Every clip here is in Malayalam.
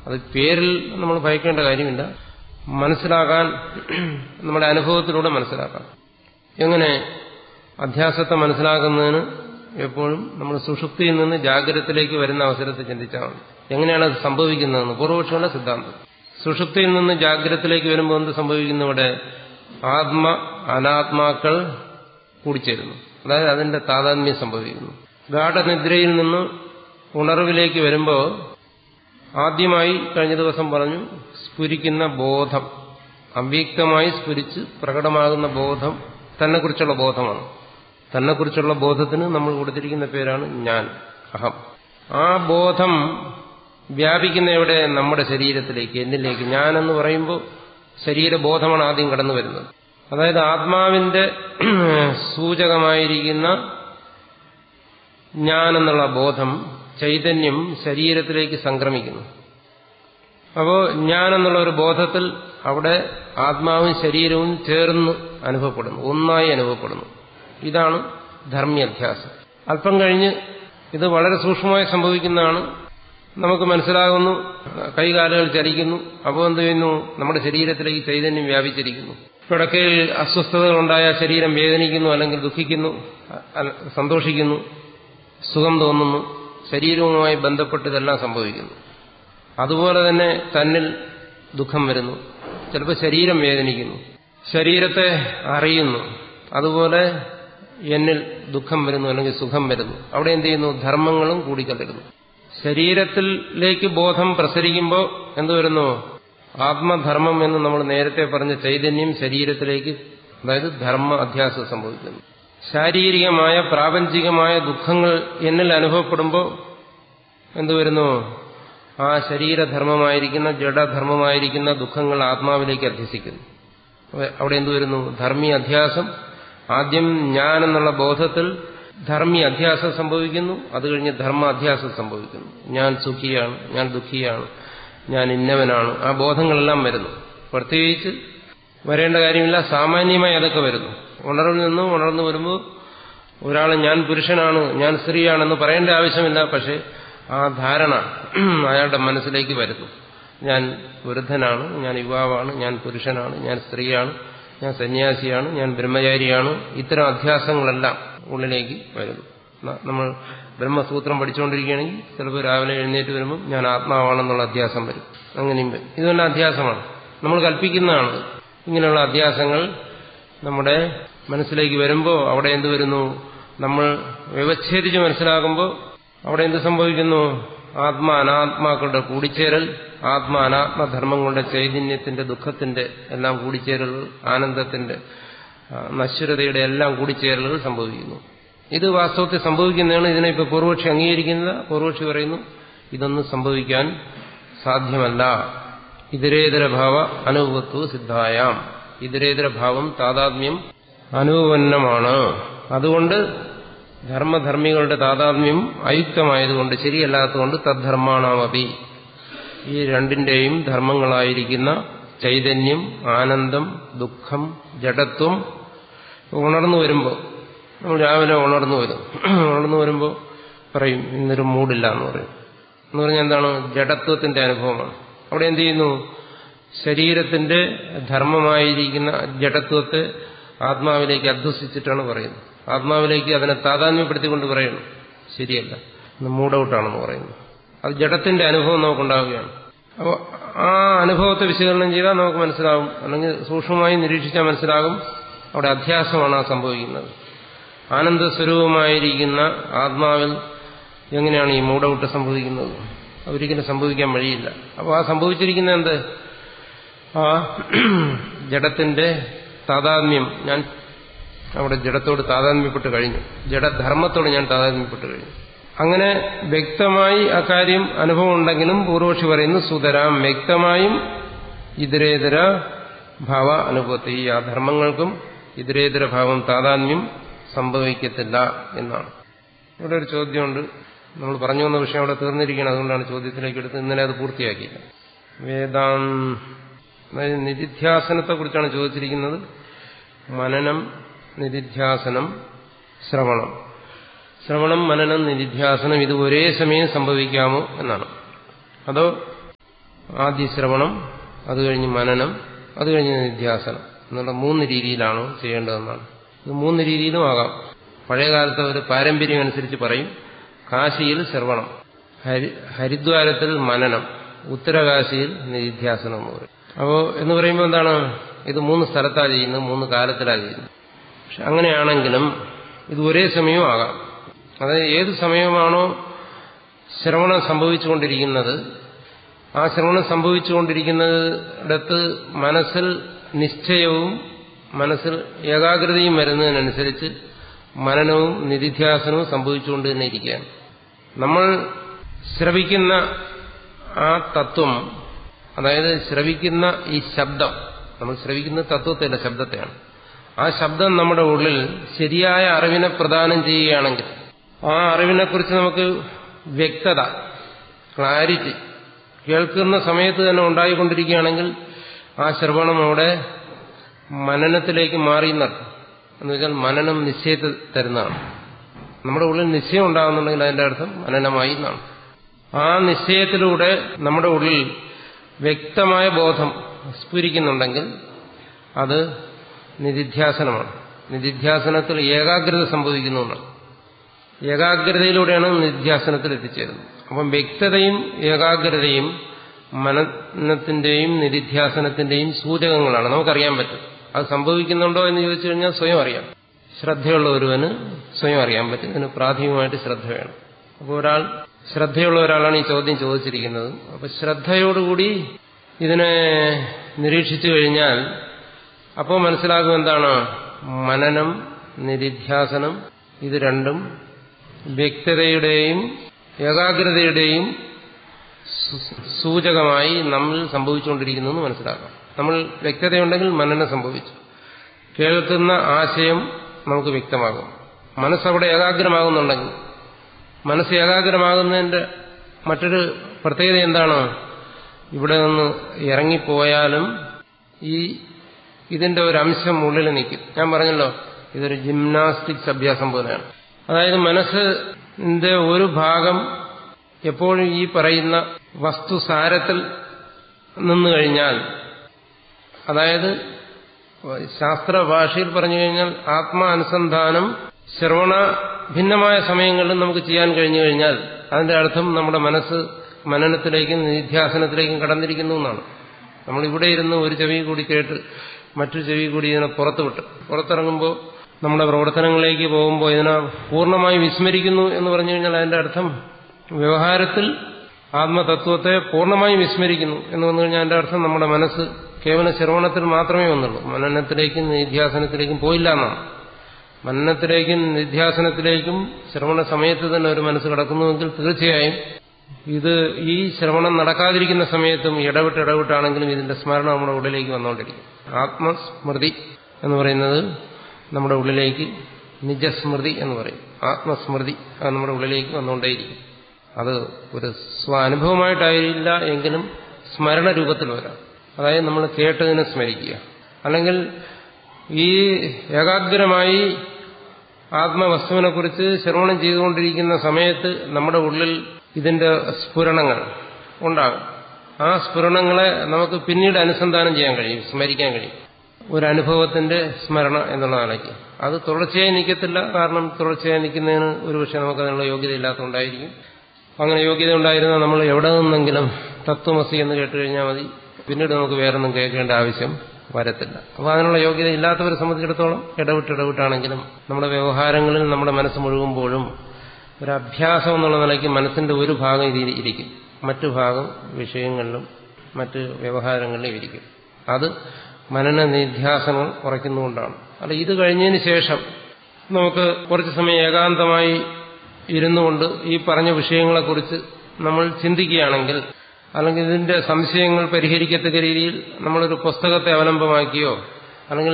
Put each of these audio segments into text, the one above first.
അത് പേരിൽ നമ്മൾ ഭയക്കേണ്ട കാര്യമില്ല മനസ്സിലാക്കാൻ നമ്മുടെ അനുഭവത്തിലൂടെ മനസ്സിലാക്കാം എങ്ങനെ അധ്യാസത്തെ മനസ്സിലാക്കുന്നതിന് എപ്പോഴും നമ്മൾ സുഷുപ്തിയിൽ നിന്ന് ജാഗ്രതത്തിലേക്ക് വരുന്ന അവസരത്തിൽ ചിന്തിച്ചാൽ മതി എങ്ങനെയാണ് അത് സംഭവിക്കുന്നതെന്ന് പൂർവപക്ഷമുള്ള സിദ്ധാന്തം സുഷുപ്തിയിൽ നിന്ന് ജാഗ്രതത്തിലേക്ക് വരുമ്പോൾ എന്ത് സംഭവിക്കുന്നു ഇവിടെ ആത്മ അനാത്മാക്കൾ കൂടിച്ചേരുന്നു അതായത് അതിന്റെ താതാത്മ്യം സംഭവിക്കുന്നു ഗാഠനിദ്രയിൽ നിന്ന് ഉണർവിലേക്ക് വരുമ്പോൾ ആദ്യമായി കഴിഞ്ഞ ദിവസം പറഞ്ഞു സ്ഫുരിക്കുന്ന ബോധം അവ്യക്തമായി സ്ഫുരിച്ച് പ്രകടമാകുന്ന ബോധം തന്നെക്കുറിച്ചുള്ള ബോധമാണ് തന്നെക്കുറിച്ചുള്ള ബോധത്തിന് നമ്മൾ കൊടുത്തിരിക്കുന്ന പേരാണ് ഞാൻ അഹം ആ ബോധം വ്യാപിക്കുന്ന എവിടെ നമ്മുടെ ശരീരത്തിലേക്ക് എന്നിലേക്ക് ഞാനെന്ന് പറയുമ്പോൾ ശരീരബോധമാണ് ആദ്യം കടന്നു വരുന്നത് അതായത് ആത്മാവിന്റെ സൂചകമായിരിക്കുന്ന ഞാനെന്നുള്ള ബോധം ചൈതന്യം ശരീരത്തിലേക്ക് സംക്രമിക്കുന്നു അപ്പോൾ ഞാനെന്നുള്ള ഒരു ബോധത്തിൽ അവിടെ ആത്മാവും ശരീരവും ചേർന്ന് അനുഭവപ്പെടുന്നു ഒന്നായി അനുഭവപ്പെടുന്നു ഇതാണ് ധർമ്മ്യധ്യാസം അല്പം കഴിഞ്ഞ് ഇത് വളരെ സൂക്ഷ്മമായി സംഭവിക്കുന്നതാണ് നമുക്ക് മനസ്സിലാകുന്നു കൈകാലുകൾ ചലിക്കുന്നു അപ്പോൾ എന്ത് ചെയ്യുന്നു നമ്മുടെ ശരീരത്തിലേക്ക് ചൈതന്യം വ്യാപിച്ചിരിക്കുന്നു കിടക്കയിൽ അസ്വസ്ഥതകളുണ്ടായ ശരീരം വേദനിക്കുന്നു അല്ലെങ്കിൽ ദുഃഖിക്കുന്നു സന്തോഷിക്കുന്നു സുഖം തോന്നുന്നു ശരീരവുമായി ബന്ധപ്പെട്ട് ഇതെല്ലാം സംഭവിക്കുന്നു അതുപോലെ തന്നെ തന്നിൽ ദുഃഖം വരുന്നു ചിലപ്പോൾ ശരീരം വേദനിക്കുന്നു ശരീരത്തെ അറിയുന്നു അതുപോലെ എന്നിൽ ദുഃഖം വരുന്നു അല്ലെങ്കിൽ സുഖം വരുന്നു അവിടെ എന്ത് ചെയ്യുന്നു ധർമ്മങ്ങളും കൂടിക്കലരുന്നു ശരീരത്തിലേക്ക് ബോധം പ്രസരിക്കുമ്പോൾ എന്ത് വരുന്നു ആത്മധർമ്മം എന്ന് നമ്മൾ നേരത്തെ പറഞ്ഞ ചൈതന്യം ശരീരത്തിലേക്ക് അതായത് ധർമ്മ അധ്യാസം സംഭവിക്കുന്നു ശാരീരികമായ പ്രാപഞ്ചികമായ ദുഃഖങ്ങൾ എന്നിൽ അനുഭവപ്പെടുമ്പോൾ എന്തു വരുന്നു ആ ശരീരധർമ്മമായിരിക്കുന്ന ജഡധർമ്മമായിരിക്കുന്ന ദുഃഖങ്ങൾ ആത്മാവിലേക്ക് അധ്യസിക്കുന്നു അവിടെ എന്തു വരുന്നു ധർമ്മീയ അധ്യാസം ആദ്യം ഞാൻ എന്നുള്ള ബോധത്തിൽ ധർമ്മീയ അധ്യാസം സംഭവിക്കുന്നു അത് കഴിഞ്ഞ് ധർമ്മ അധ്യാസം സംഭവിക്കുന്നു ഞാൻ സുഖിയാണ് ഞാൻ ദുഃഖിയാണ് ഞാൻ ഇന്നവനാണ് ആ ബോധങ്ങളെല്ലാം വരുന്നു പ്രത്യേകിച്ച് വരേണ്ട കാര്യമില്ല സാമാന്യമായി അതൊക്കെ വരുന്നു ഉണർവിൽ നിന്ന് ഉണർന്നു വരുമ്പോൾ ഒരാൾ ഞാൻ പുരുഷനാണ് ഞാൻ സ്ത്രീയാണെന്ന് പറയേണ്ട ആവശ്യമില്ല പക്ഷേ ആ ധാരണ അയാളുടെ മനസ്സിലേക്ക് വരുന്നു ഞാൻ വൃദ്ധനാണ് ഞാൻ യുവാവാണ് ഞാൻ പുരുഷനാണ് ഞാൻ സ്ത്രീയാണ് ഞാൻ സന്യാസിയാണ് ഞാൻ ബ്രഹ്മചാരിയാണ് ഇത്തരം അധ്യാസങ്ങളെല്ലാം ഉള്ളിലേക്ക് വരുന്നു നമ്മൾ ബ്രഹ്മസൂത്രം പഠിച്ചുകൊണ്ടിരിക്കുകയാണെങ്കിൽ ചിലപ്പോൾ രാവിലെ എഴുന്നേറ്റ് വരുമ്പോൾ ഞാൻ ആത്മാവാണെന്നുള്ള അധ്യാസം വരും അങ്ങനെയും വരും ഇതെല്ലാം അധ്യാസമാണ് നമ്മൾ കൽപ്പിക്കുന്നതാണ് ഇങ്ങനെയുള്ള അധ്യാസങ്ങൾ നമ്മുടെ മനസ്സിലേക്ക് വരുമ്പോൾ അവിടെ എന്ത് വരുന്നു നമ്മൾ വ്യവച്ഛേദിച്ച് മനസ്സിലാക്കുമ്പോൾ അവിടെ എന്ത് സംഭവിക്കുന്നു ആത്മ അനാത്മാക്കളുടെ കൂടിച്ചേരൽ ആത്മ അനാത്മധർമ്മങ്ങളുടെ ചൈതന്യത്തിന്റെ ദുഃഖത്തിന്റെ എല്ലാം കൂടിച്ചേരലുകൾ ആനന്ദത്തിന്റെ നശ്വരതയുടെ എല്ലാം കൂടിച്ചേരലുകൾ സംഭവിക്കുന്നു ഇത് വാസ്തവത്തിൽ സംഭവിക്കുന്നതാണ് ഇതിനെ ഇപ്പോൾ പൂർവക്ഷി അംഗീകരിക്കുന്നത് പൂർവക്ഷി പറയുന്നു ഇതൊന്നും സംഭവിക്കാൻ സാധ്യമല്ല ഇതരേതരഭാവ അനുഭവത്വ സിദ്ധായാം ഇതരേതരഭാവം താതാത്മ്യം അനുപന്നമാണ് അതുകൊണ്ട് ധർമ്മധർമ്മികളുടെ താതാത്മ്യം അയുക്തമായതുകൊണ്ട് ശരിയല്ലാത്തതുകൊണ്ട് തദ്ധർമാണാമപി ഈ രണ്ടിന്റെയും ധർമ്മങ്ങളായിരിക്കുന്ന ചൈതന്യം ആനന്ദം ദുഃഖം ജഡത്വം ഉണർന്നു വരുമ്പോൾ നമ്മൾ രാവിലെ ഉണർന്നു വരും ഉണർന്നു വരുമ്പോൾ പറയും ഇന്നൊരു മൂടില്ല എന്ന് പറയും എന്ന് പറഞ്ഞാൽ എന്താണ് ജഡത്വത്തിന്റെ അനുഭവമാണ് അവിടെ എന്ത് ചെയ്യുന്നു ശരീരത്തിന്റെ ധർമ്മമായിരിക്കുന്ന ജഡത്വത്തെ ആത്മാവിലേക്ക് അധ്വസിച്ചിട്ടാണ് പറയുന്നത് ആത്മാവിലേക്ക് അതിനെ താതാത്മ്യപ്പെടുത്തിക്കൊണ്ട് പറയുന്നു ശരിയല്ല മൂഡൌട്ടാണെന്ന് പറയുന്നു അത് ജഡത്തിന്റെ അനുഭവം നമുക്കുണ്ടാവുകയാണ് അപ്പോൾ ആ അനുഭവത്തെ വിശകലനം ചെയ്താൽ നമുക്ക് മനസ്സിലാവും അല്ലെങ്കിൽ സൂക്ഷ്മമായി നിരീക്ഷിച്ചാൽ മനസ്സിലാകും അവിടെ അധ്യാസമാണ് ആ സംഭവിക്കുന്നത് ആനന്ദസ്വരൂപമായിരിക്കുന്ന ആത്മാവിൽ എങ്ങനെയാണ് ഈ മൂഡൌട്ട് സംഭവിക്കുന്നത് ഒരിക്കലും സംഭവിക്കാൻ വഴിയില്ല അപ്പോൾ ആ സംഭവിച്ചിരിക്കുന്ന എന്ത് ആ ജഡത്തിന്റെ താതാത്മ്യം ഞാൻ അവിടെ ജഡത്തോട് താതാത്മ്യപ്പെട്ട് കഴിഞ്ഞു ജഡധർമ്മത്തോട് ഞാൻ താതാത്മ്യപ്പെട്ട് കഴിഞ്ഞു അങ്ങനെ വ്യക്തമായി അക്കാര്യം അനുഭവം ഉണ്ടെങ്കിലും പൂർവക്ഷി പറയുന്നു സുതരാം വ്യക്തമായും ഇതരേതര ഭാവ അനുഭവത്തെ ഈ ആ ധർമ്മങ്ങൾക്കും ഇതരേതര ഭാവം താതാത്മ്യം സംഭവിക്കത്തില്ല എന്നാണ് ഇവിടെ ഒരു ചോദ്യമുണ്ട് നമ്മൾ പറഞ്ഞു വന്ന വിഷയം അവിടെ തീർന്നിരിക്കുകയാണ് അതുകൊണ്ടാണ് ചോദ്യത്തിലേക്ക് എടുത്ത് ഇന്നലെ അത് പൂർത്തിയാക്കിയില്ല വേദാൻ അതായത് നിധിധ്യാസനത്തെ കുറിച്ചാണ് ചോദിച്ചിരിക്കുന്നത് മനനം നിധിധ്യാസനം ശ്രവണം ശ്രവണം മനനം നിധിധ്യാസനം ഇത് ഒരേ സമയം സംഭവിക്കാമോ എന്നാണ് അതോ ആദ്യ ശ്രവണം അത് കഴിഞ്ഞ് മനനം അത് കഴിഞ്ഞ് നിധ്യാസനം എന്നുള്ള മൂന്ന് രീതിയിലാണ് ചെയ്യേണ്ടതെന്നാണ് ഇത് മൂന്ന് രീതിയിലും ആകാം പഴയ കാലത്തെ ഒരു പാരമ്പര്യം അനുസരിച്ച് പറയും കാശിയിൽ ശ്രവണം ഹരി ഹരിദ്വാരത്തിൽ മനനം ഉത്തരകാശിയിൽ നിധ്യാസനം എന്ന് പറയും അപ്പോൾ എന്ന് പറയുമ്പോൾ എന്താണ് ഇത് മൂന്ന് സ്ഥലത്താണ് ചെയ്യുന്നത് മൂന്ന് കാലത്തിലാണ് ചെയ്യുന്നത് പക്ഷെ അങ്ങനെയാണെങ്കിലും ഇത് ഒരേ സമയവും ആകാം അതായത് ഏത് സമയമാണോ ശ്രവണം സംഭവിച്ചുകൊണ്ടിരിക്കുന്നത് ആ ശ്രവണം സംഭവിച്ചുകൊണ്ടിരിക്കുന്നിടത്ത് മനസ്സിൽ നിശ്ചയവും മനസ്സിൽ ഏകാഗ്രതയും വരുന്നതിനനുസരിച്ച് മനനവും നിധിധ്യാസനവും സംഭവിച്ചുകൊണ്ട് തന്നെ ഇരിക്കുകയാണ് നമ്മൾ ശ്രവിക്കുന്ന ആ തത്വം അതായത് ശ്രവിക്കുന്ന ഈ ശബ്ദം നമ്മൾ ശ്രവിക്കുന്ന തത്വത്തില്ല ശബ്ദത്തെയാണ് ആ ശബ്ദം നമ്മുടെ ഉള്ളിൽ ശരിയായ അറിവിനെ പ്രദാനം ചെയ്യുകയാണെങ്കിൽ ആ അറിവിനെക്കുറിച്ച് നമുക്ക് വ്യക്തത ക്ലാരിറ്റി കേൾക്കുന്ന സമയത്ത് തന്നെ ഉണ്ടായിക്കൊണ്ടിരിക്കുകയാണെങ്കിൽ ആ ശ്രവണം അവിടെ മനനത്തിലേക്ക് മാറി എന്നർത്ഥം എന്ന് വെച്ചാൽ മനനം നിശ്ചയത്തിൽ തരുന്നതാണ് നമ്മുടെ ഉള്ളിൽ നിശ്ചയം ഉണ്ടാകുന്നുണ്ടെങ്കിൽ അതിന്റെ അർത്ഥം മനനമായി എന്നാണ് ആ നിശ്ചയത്തിലൂടെ നമ്മുടെ ഉള്ളിൽ വ്യക്തമായ ബോധം സ്ഫുരിക്കുന്നുണ്ടെങ്കിൽ അത് നിധിധ്യാസനമാണ് നിധിധ്യാസനത്തിൽ ഏകാഗ്രത സംഭവിക്കുന്നു എന്നാണ് ഏകാഗ്രതയിലൂടെയാണ് നിധ്യാസനത്തിൽ എത്തിച്ചേരുന്നത് അപ്പം വ്യക്തതയും ഏകാഗ്രതയും മനനത്തിന്റെയും നിധിധ്യാസനത്തിന്റെയും സൂചകങ്ങളാണ് നമുക്കറിയാൻ പറ്റും അത് സംഭവിക്കുന്നുണ്ടോ എന്ന് ചോദിച്ചു കഴിഞ്ഞാൽ സ്വയം അറിയാം ശ്രദ്ധയുള്ള ഒരുവന് സ്വയം അറിയാൻ പറ്റും ഇതിന് പ്രാഥമികമായിട്ട് ശ്രദ്ധ വേണം അപ്പോൾ ഒരാൾ ശ്രദ്ധയുള്ള ഒരാളാണ് ഈ ചോദ്യം ചോദിച്ചിരിക്കുന്നത് അപ്പൊ ശ്രദ്ധയോടുകൂടി ഇതിനെ നിരീക്ഷിച്ചു കഴിഞ്ഞാൽ അപ്പോൾ മനസ്സിലാകും എന്താണ് മനനം നിരിധ്യാസനം ഇത് രണ്ടും വ്യക്തതയുടെയും ഏകാഗ്രതയുടെയും സൂചകമായി നമ്മൾ സംഭവിച്ചുകൊണ്ടിരിക്കുന്നു എന്ന് മനസ്സിലാക്കാം നമ്മൾ വ്യക്തതയുണ്ടെങ്കിൽ മനനം സംഭവിച്ചു കേൾക്കുന്ന ആശയം നമുക്ക് വ്യക്തമാകും മനസ്സവിടെ ഏകാഗ്രമാകുന്നുണ്ടെങ്കിൽ മനസ്സ് ഏകാഗ്രമാകുന്നതിന്റെ മറ്റൊരു പ്രത്യേകത എന്താണ് ഇവിടെ നിന്ന് ഇറങ്ങിപ്പോയാലും ഈ ഇതിന്റെ ഒരു അംശം ഉള്ളിൽ നിൽക്കും ഞാൻ പറഞ്ഞല്ലോ ഇതൊരു ജിംനാസ്റ്റിക്സ് അഭ്യാസം പോലെയാണ് അതായത് മനസ്സിന്റെ ഒരു ഭാഗം എപ്പോഴും ഈ പറയുന്ന വസ്തുസാരത്തിൽ നിന്നു കഴിഞ്ഞാൽ അതായത് ശാസ്ത്ര ഭാഷയിൽ പറഞ്ഞു കഴിഞ്ഞാൽ ആത്മാനുസന്ധാനം ശ്രവണ ഭിന്നമായ സമയങ്ങളിലും നമുക്ക് ചെയ്യാൻ കഴിഞ്ഞു കഴിഞ്ഞാൽ അതിന്റെ അർത്ഥം നമ്മുടെ മനസ്സ് മനനത്തിലേക്കും നിധ്യാസനത്തിലേക്കും കടന്നിരിക്കുന്നു എന്നാണ് നമ്മൾ ഇവിടെ ഇരുന്ന് ഒരു ചെവി കൂടി കേട്ട് മറ്റു ചെവി കൂടി ഇതിനെ പുറത്തുവിട്ട് പുറത്തിറങ്ങുമ്പോൾ നമ്മുടെ പ്രവർത്തനങ്ങളിലേക്ക് പോകുമ്പോൾ ഇതിനെ പൂർണ്ണമായി വിസ്മരിക്കുന്നു എന്ന് പറഞ്ഞു കഴിഞ്ഞാൽ അതിന്റെ അർത്ഥം വ്യവഹാരത്തിൽ ആത്മതത്വത്തെ പൂർണ്ണമായി വിസ്മരിക്കുന്നു എന്ന് വന്നു കഴിഞ്ഞാൽ അതിന്റെ അർത്ഥം നമ്മുടെ മനസ്സ് കേവല ശ്രവണത്തിൽ മാത്രമേ വന്നുള്ളൂ മനനത്തിലേക്കും നിധ്യാസനത്തിലേക്കും പോയില്ല എന്നാണ് മനനത്തിലേക്കും നിധ്യാസനത്തിലേക്കും ശ്രവണ സമയത്ത് തന്നെ ഒരു മനസ്സ് കിടക്കുന്നുവെങ്കിൽ തീർച്ചയായും ഇത് ഈ ശ്രവണം നടക്കാതിരിക്കുന്ന സമയത്തും ഇടവിട്ട് ഇടവിട്ടാണെങ്കിലും ഇതിന്റെ സ്മരണ നമ്മുടെ ഉള്ളിലേക്ക് വന്നുകൊണ്ടിരിക്കും ആത്മസ്മൃതി എന്ന് പറയുന്നത് നമ്മുടെ ഉള്ളിലേക്ക് നിജസ്മൃതി എന്ന് പറയും ആത്മസ്മൃതി അത് നമ്മുടെ ഉള്ളിലേക്ക് വന്നുകൊണ്ടേയിരിക്കും അത് ഒരു സ്വാനുഭവമായിട്ടായില്ല എങ്കിലും സ്മരണ രൂപത്തിൽ വരാം അതായത് നമ്മൾ കേട്ടതിനെ സ്മരിക്കുക അല്ലെങ്കിൽ ഈ ഏകാഗ്രമായി ആത്മവസ്തുവിനെക്കുറിച്ച് ശ്രവണം ചെയ്തുകൊണ്ടിരിക്കുന്ന സമയത്ത് നമ്മുടെ ഉള്ളിൽ ഇതിന്റെ സ്ഫുരണങ്ങൾ ഉണ്ടാകും ആ സ്ഫുരണങ്ങളെ നമുക്ക് പിന്നീട് അനുസന്ധാനം ചെയ്യാൻ കഴിയും സ്മരിക്കാൻ കഴിയും ഒരു അനുഭവത്തിന്റെ സ്മരണ എന്നുള്ള നിലയ്ക്ക് അത് തുടർച്ചയായി നിൽക്കത്തില്ല കാരണം തുടർച്ചയായി നിൽക്കുന്നതിന് ഒരുപക്ഷെ നമുക്ക് അതിനുള്ള യോഗ്യത ഇല്ലാത്തതുകൊണ്ടായിരിക്കും അങ്ങനെ യോഗ്യത ഉണ്ടായിരുന്നാൽ നമ്മൾ എവിടെ നിന്നെങ്കിലും തത്വമസി എന്ന് കേട്ട് കഴിഞ്ഞാൽ മതി പിന്നീട് നമുക്ക് വേറൊന്നും കേൾക്കേണ്ട ആവശ്യം വരത്തില്ല അപ്പോൾ അതിനുള്ള യോഗ്യത ഇല്ലാത്തവരെ സംബന്ധിച്ചിടത്തോളം ഇടവിട്ട് ഇടവിട്ടാണെങ്കിലും നമ്മുടെ വ്യവഹാരങ്ങളിൽ നമ്മുടെ മനസ്സ് മുഴുകുമ്പോഴും ഒരു അഭ്യാസം എന്നുള്ള നിലയ്ക്ക് മനസ്സിന്റെ ഒരു ഭാഗം ഇതിൽ ഇരിക്കും മറ്റു ഭാഗം വിഷയങ്ങളിലും മറ്റ് വ്യവഹാരങ്ങളിലും ഇരിക്കും അത് മനന നിധ്യാസനം കുറയ്ക്കുന്നുകൊണ്ടാണ് അല്ല ഇത് കഴിഞ്ഞതിന് ശേഷം നമുക്ക് കുറച്ച് സമയം ഏകാന്തമായി ഇരുന്നുകൊണ്ട് ഈ പറഞ്ഞ വിഷയങ്ങളെക്കുറിച്ച് നമ്മൾ ചിന്തിക്കുകയാണെങ്കിൽ അല്ലെങ്കിൽ ഇതിന്റെ സംശയങ്ങൾ പരിഹരിക്കത്തക്ക രീതിയിൽ നമ്മളൊരു പുസ്തകത്തെ അവലംബമാക്കിയോ അല്ലെങ്കിൽ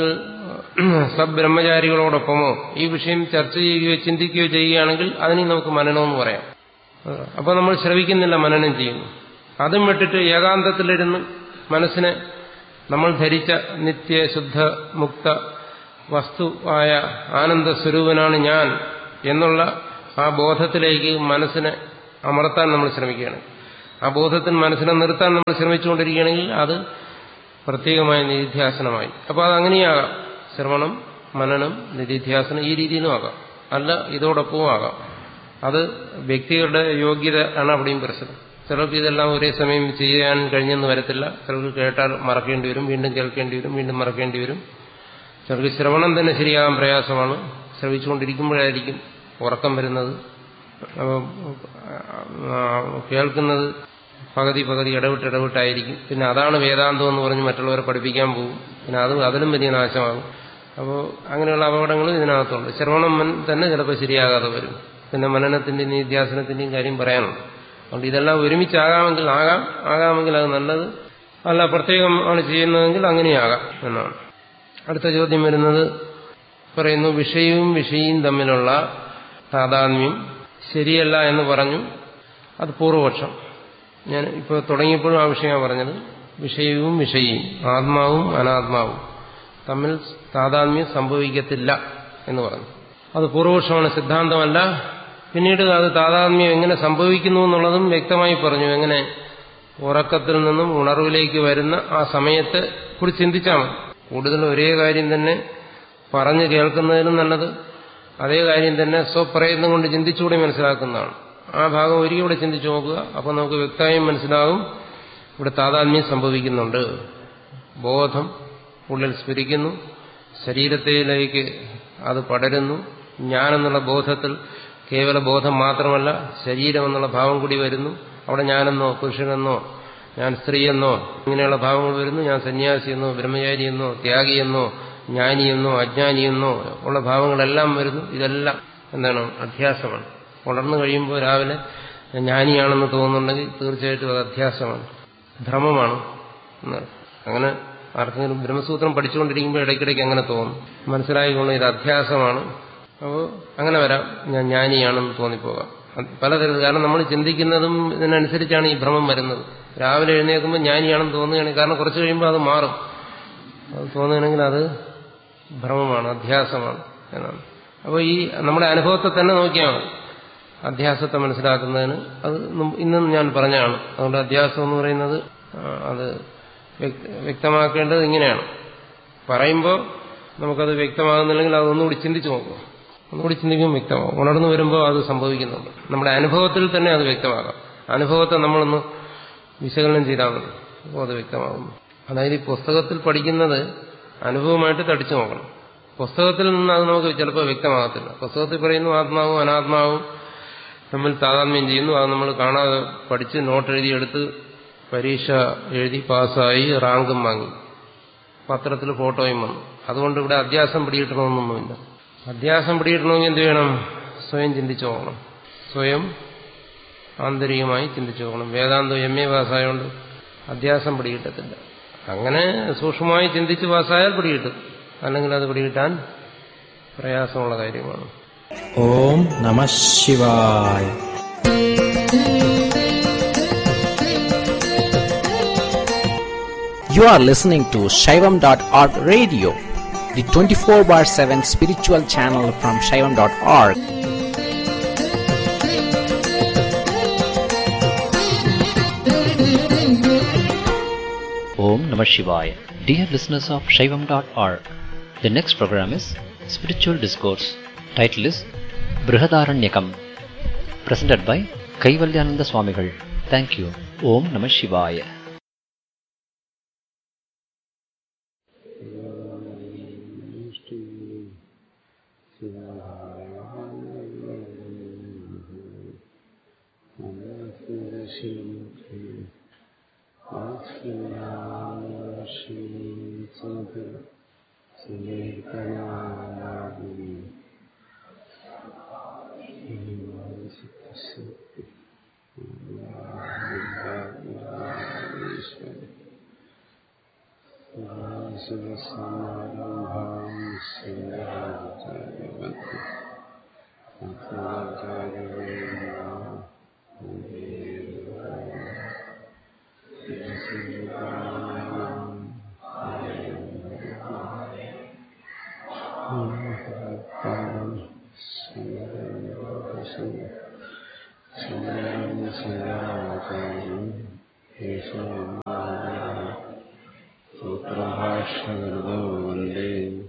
സബ്ബ്രഹ്മചാരികളോടൊപ്പമോ ഈ വിഷയം ചർച്ച ചെയ്യുകയോ ചിന്തിക്കുകയോ ചെയ്യുകയാണെങ്കിൽ അതിന് നമുക്ക് മനനമെന്ന് പറയാം അപ്പോൾ നമ്മൾ ശ്രവിക്കുന്നില്ല മനനം ചെയ്യുന്നു അതും വിട്ടിട്ട് ഏകാന്തത്തിലിരുന്ന് മനസ്സിനെ നമ്മൾ ധരിച്ച നിത്യ ശുദ്ധ മുക്ത വസ്തു ആയ ആനന്ദ സ്വരൂപനാണ് ഞാൻ എന്നുള്ള ആ ബോധത്തിലേക്ക് മനസ്സിനെ അമർത്താൻ നമ്മൾ ശ്രമിക്കുകയാണ് ആ ബോധത്തിൽ മനസ്സിനെ നിർത്താൻ നമ്മൾ ശ്രമിച്ചുകൊണ്ടിരിക്കുകയാണെങ്കിൽ അത് പ്രത്യേകമായ നിധിധ്യാസനമായി അപ്പോൾ അത് അങ്ങനെയാകാം ശ്രവണം മനനം നിധിധ്യാസനം ഈ രീതിയിലും ആകാം അല്ല ഇതോടൊപ്പവും ആകാം അത് വ്യക്തികളുടെ യോഗ്യത ആണ് അവിടെയും പ്രശ്നം ചിലർക്ക് ഇതെല്ലാം ഒരേ സമയം ചെയ്യാൻ കഴിഞ്ഞെന്ന് വരത്തില്ല ചിലർക്ക് കേട്ടാൽ മറക്കേണ്ടി വരും വീണ്ടും കേൾക്കേണ്ടി വരും വീണ്ടും മറക്കേണ്ടി വരും ചിലർക്ക് ശ്രവണം തന്നെ ശരിയാകാൻ പ്രയാസമാണ് ശ്രവിച്ചുകൊണ്ടിരിക്കുമ്പോഴായിരിക്കും ഉറക്കം വരുന്നത് അപ്പോൾ കേൾക്കുന്നത് പകുതി പകുതി ഇടവിട്ട് ഇടവിട്ടായിരിക്കും പിന്നെ അതാണ് വേദാന്തം എന്ന് പറഞ്ഞ് മറ്റുള്ളവരെ പഠിപ്പിക്കാൻ പോകും പിന്നെ അത് അതിലും വലിയ നാശമാകും അപ്പോൾ അങ്ങനെയുള്ള അപകടങ്ങളും ഇതിനകത്തുണ്ട് ശ്രവണം തന്നെ ചിലപ്പോൾ ശരിയാകാതെ വരും പിന്നെ മനനത്തിന്റെയും നിധ്യാസനത്തിന്റെയും കാര്യം പറയാനുണ്ട് അതുകൊണ്ട് ഇതെല്ലാം ഒരുമിച്ചാകാമെങ്കിൽ ആകാം ആകാമെങ്കിൽ അത് നല്ലത് അല്ല പ്രത്യേകം ആണ് ചെയ്യുന്നതെങ്കിൽ അങ്ങനെയാകാം എന്നാണ് അടുത്ത ചോദ്യം വരുന്നത് പറയുന്നു വിഷയവും വിഷയും തമ്മിലുള്ള താതാത്മ്യം ശരിയല്ല എന്ന് പറഞ്ഞു അത് പൂർവപക്ഷം ഞാൻ ഇപ്പോൾ തുടങ്ങിയപ്പോഴും ആ വിഷയമാണ് പറഞ്ഞത് വിഷയവും വിഷയിയും ആത്മാവും അനാത്മാവും തമ്മിൽ താതാത്മ്യം സംഭവിക്കത്തില്ല എന്ന് പറഞ്ഞു അത് പൂർവപക്ഷമാണ് സിദ്ധാന്തമല്ല പിന്നീട് അത് താതാത്മ്യം എങ്ങനെ സംഭവിക്കുന്നു എന്നുള്ളതും വ്യക്തമായി പറഞ്ഞു എങ്ങനെ ഉറക്കത്തിൽ നിന്നും ഉണർവിലേക്ക് വരുന്ന ആ സമയത്തെ കുറിച്ച് ചിന്തിച്ചാൽ മതി കൂടുതൽ ഒരേ കാര്യം തന്നെ പറഞ്ഞു കേൾക്കുന്നതിനും നല്ലത് അതേ കാര്യം തന്നെ സ്വപ്രയത്നം കൊണ്ട് ചിന്തിച്ചുകൂടി മനസ്സിലാക്കുന്നതാണ് ആ ഭാഗം ഒരിക്കലും കൂടെ ചിന്തിച്ചു നോക്കുക അപ്പോൾ നമുക്ക് വ്യക്തമായും മനസ്സിലാകും ഇവിടെ താതാത്മ്യം സംഭവിക്കുന്നുണ്ട് ബോധം ഉള്ളിൽ സ്ഫുരിക്കുന്നു ശരീരത്തിലേക്ക് അത് പടരുന്നു ഞാനെന്നുള്ള ബോധത്തിൽ കേവല ബോധം മാത്രമല്ല ശരീരം എന്നുള്ള ഭാവം കൂടി വരുന്നു അവിടെ ഞാനെന്നോ പുരുഷനെന്നോ ഞാൻ സ്ത്രീയെന്നോ ഇങ്ങനെയുള്ള ഭാവങ്ങൾ വരുന്നു ഞാൻ സന്യാസിയെന്നോ ബ്രഹ്മചാരിയെന്നോ ത്യാഗിയെന്നോ ജ്ഞാനിയെന്നോ അജ്ഞാനിയെന്നോ ഉള്ള ഭാവങ്ങളെല്ലാം വരുന്നു ഇതെല്ലാം എന്താണ് അധ്യാസമാണ് ഉണർന്നു കഴിയുമ്പോൾ രാവിലെ ജ്ഞാനിയാണെന്ന് തോന്നുന്നുണ്ടെങ്കിൽ തീർച്ചയായിട്ടും അത് അധ്യാസമാണ് ഭ്രമമാണ് അങ്ങനെ ആർക്കെങ്കിലും ബ്രഹ്മസൂത്രം പഠിച്ചുകൊണ്ടിരിക്കുമ്പോൾ ഇടയ്ക്കിടയ്ക്ക് അങ്ങനെ തോന്നും മനസ്സിലായിക്കൊണ്ട് ഇത് അധ്യാസമാണ് അപ്പോൾ അങ്ങനെ വരാം ഞാൻ ജ്ഞാനിയാണെന്ന് തോന്നിപ്പോകാം പലതരത്തിൽ കാരണം നമ്മൾ ചിന്തിക്കുന്നതും ഇതിനനുസരിച്ചാണ് ഈ ഭ്രമം വരുന്നത് രാവിലെ എഴുന്നേൽക്കുമ്പോൾ ജ്ഞാനിയാണെന്ന് തോന്നുകയാണെങ്കിൽ കാരണം കുറച്ച് കഴിയുമ്പോൾ അത് മാറും അത് തോന്നുകയാണെങ്കിൽ അത് ഭ്രമമാണ് അധ്യാസമാണ് എന്നാണ് അപ്പോൾ ഈ നമ്മുടെ അനുഭവത്തെ തന്നെ നോക്കിയാൽ മതി അധ്യാസത്തെ മനസ്സിലാക്കുന്നതിന് അത് ഇന്നും ഞാൻ പറഞ്ഞാണ് അതുകൊണ്ട് അധ്യാസം എന്ന് പറയുന്നത് അത് വ്യക്തമാക്കേണ്ടത് ഇങ്ങനെയാണ് പറയുമ്പോൾ നമുക്കത് വ്യക്തമാകുന്നില്ലെങ്കിൽ അതൊന്നുകൂടി ചിന്തിച്ചു നോക്കുക ഒന്നുകൂടി ചിന്തിക്കുമ്പോൾ വ്യക്തമാകും ഉണർന്നു വരുമ്പോൾ അത് സംഭവിക്കുന്നുണ്ട് നമ്മുടെ അനുഭവത്തിൽ തന്നെ അത് വ്യക്തമാകാം അനുഭവത്തെ നമ്മളൊന്ന് വിശകലനം ചെയ്താൽ മതി അപ്പോൾ അത് വ്യക്തമാകുന്നു അതായത് ഈ പുസ്തകത്തിൽ പഠിക്കുന്നത് അനുഭവമായിട്ട് തടിച്ചു നോക്കണം പുസ്തകത്തിൽ നിന്ന് അത് നമുക്ക് ചിലപ്പോൾ വ്യക്തമാകത്തില്ല പുസ്തകത്തിൽ പറയുന്നു ആത്മാവും അനാത്മാവും തമ്മിൽ താതാത്മ്യം ചെയ്യുന്നു അത് നമ്മൾ കാണാതെ പഠിച്ച് നോട്ട് എഴുതിയെടുത്ത് പരീക്ഷ എഴുതി പാസ്സായി റാങ്കും വാങ്ങി പത്രത്തിൽ ഫോട്ടോയും വന്നു അതുകൊണ്ട് ഇവിടെ അധ്യാസം പിടികിട്ടണമെന്നൊന്നുമില്ല അധ്യാസം പിടികിട്ടണമെങ്കിൽ എന്ത് വേണം സ്വയം ചിന്തിച്ചു നോക്കണം സ്വയം ആന്തരികമായി ചിന്തിച്ചു നോക്കണം വേദാന്തം എം എ പാസ്സായതുകൊണ്ട് അധ്യാസം പിടികിട്ടത്തില്ല അങ്ങനെ സൂക്ഷ്മമായി ചിന്തിച്ച് പാസ്സായാൽ പിടികിട്ടും അല്ലെങ്കിൽ അത് പിടികിട്ടാൻ പ്രയാസമുള്ള കാര്യമാണ് ഓം നമ ശിവായ You are listening to Shaivam.org radio, the 24 bar 7 spiritual channel from Shaivam.org. Om Namah Shivaya. Dear listeners of Shaivam.org, the next program is Spiritual Discourse. Title is Brihadaranyakam. Presented by Kaivalyananda Swamigal. Thank you. Om Namah Shivaya. സൂത്രഭാഷകൃതോ വന്ദേ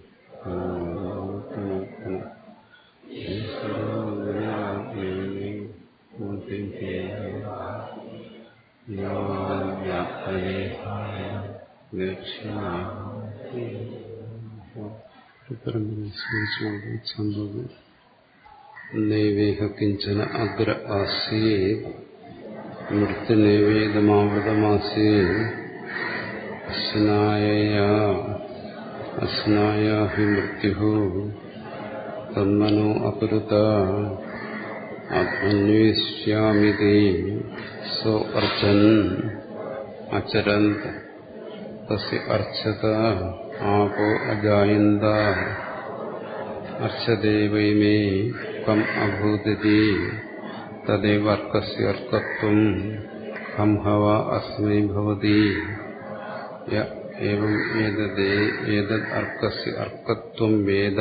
നൈവേഹ കിഞ്ചന അഗ്ര ആസീ മൃത്യുനൈവേദമാവൃതമാസീ അസ്നായ അസ്നായ ഹി മൃത്യു തന്മനോ അപരുത ആത്മന്വേഷ്യാമിതി സോ അർച്ചൻ അചരന്ത് തസ്യ അർച്ചത ആപോ അജായന്ത അർച്ചദേവൈ മേ കം അഭൂതി തദേവ അർക്കസ്യ അർക്കത്വം ഹം ഹവ അസ്മൈ ഭവതി ഏവം ഏതത് ഏതത് അർക്കസ്യ അർക്കത്വം വേദ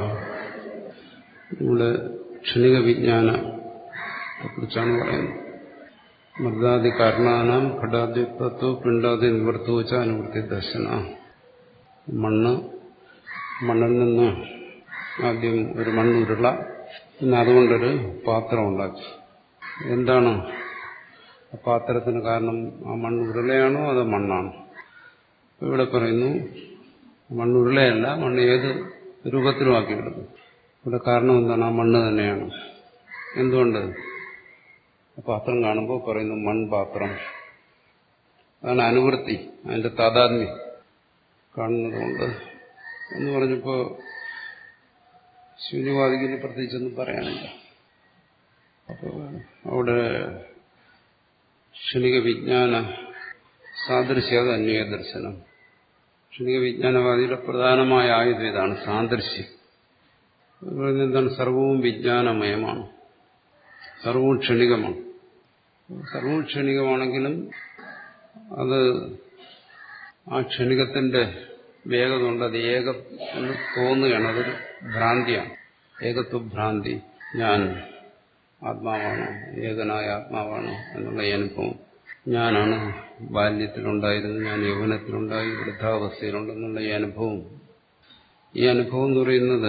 ഇവിടെ ക്ഷണിക വിജ്ഞാനത്തെ കുറിച്ചാണ് പറയുന്നത് മൃദാദി കാരണാനാം ഘടാദ്യുക്തത്വ പിണ്ടാദി നിവൃത്തോ വെച്ച അനുവൃത്തി ദർശന മണ്ണ് മണ്ണിൽ നിന്ന് ആദ്യം ഒരു മണ്ണുരുള പിന്നെ അതുകൊണ്ടൊരു പാത്രം ഉണ്ടാക്കി എന്താണ് ആ പാത്രത്തിന് കാരണം ആ മണ്ണ് ഉരുളയാണോ അതോ മണ്ണാണോ ഇവിടെ പറയുന്നു മണ്ണുരുളയല്ല മണ്ണ് ഏത് രൂപത്തിലുമാക്കിയെടുക്കും ഇവിടെ കാരണം എന്താണ് ആ മണ്ണ് തന്നെയാണ് എന്തുകൊണ്ട് പാത്രം കാണുമ്പോൾ പറയുന്നു മൺപാത്രം അതാണ് അനുവൃത്തി അതിന്റെ താതാത്മ്യം കാണുന്നതുകൊണ്ട് എന്ന് പറഞ്ഞപ്പോൾ ശൂന്യവാദിക്ക് പ്രത്യേകിച്ചൊന്നും പറയാനില്ല അപ്പോൾ അവിടെ ക്ഷണിക വിജ്ഞാന സാദൃശ്യത് അന്വയ ദർശനം ക്ഷണിക വിജ്ഞാനവാദിയുടെ പ്രധാനമായ ആയുധം ഇതാണ് സാദൃശ്യം എന്താണ് സർവവും വിജ്ഞാനമയമാണ് സർവവും ക്ഷണികമാണ് സർവവും ക്ഷണികമാണെങ്കിലും അത് ആ ക്ഷണികത്തിന്റെ വേഗത കൊണ്ട് അത് ഏകം എന്ന് തോന്നുകയാണ് അതൊരു ഭ്രാന്തിയാണ് ഏകത്വഭ്രാന്തി ഞാൻ ആത്മാവാണ് ഏകനായ ആത്മാവാണ് എന്നുള്ള ഈ അനുഭവം ഞാനാണ് ബാല്യത്തിലുണ്ടായിരുന്നു ഞാൻ യൗവനത്തിലുണ്ടായി വൃദ്ധാവസ്ഥയിലുണ്ടെന്നുള്ള ഈ അനുഭവം ഈ അനുഭവം എന്ന് പറയുന്നത്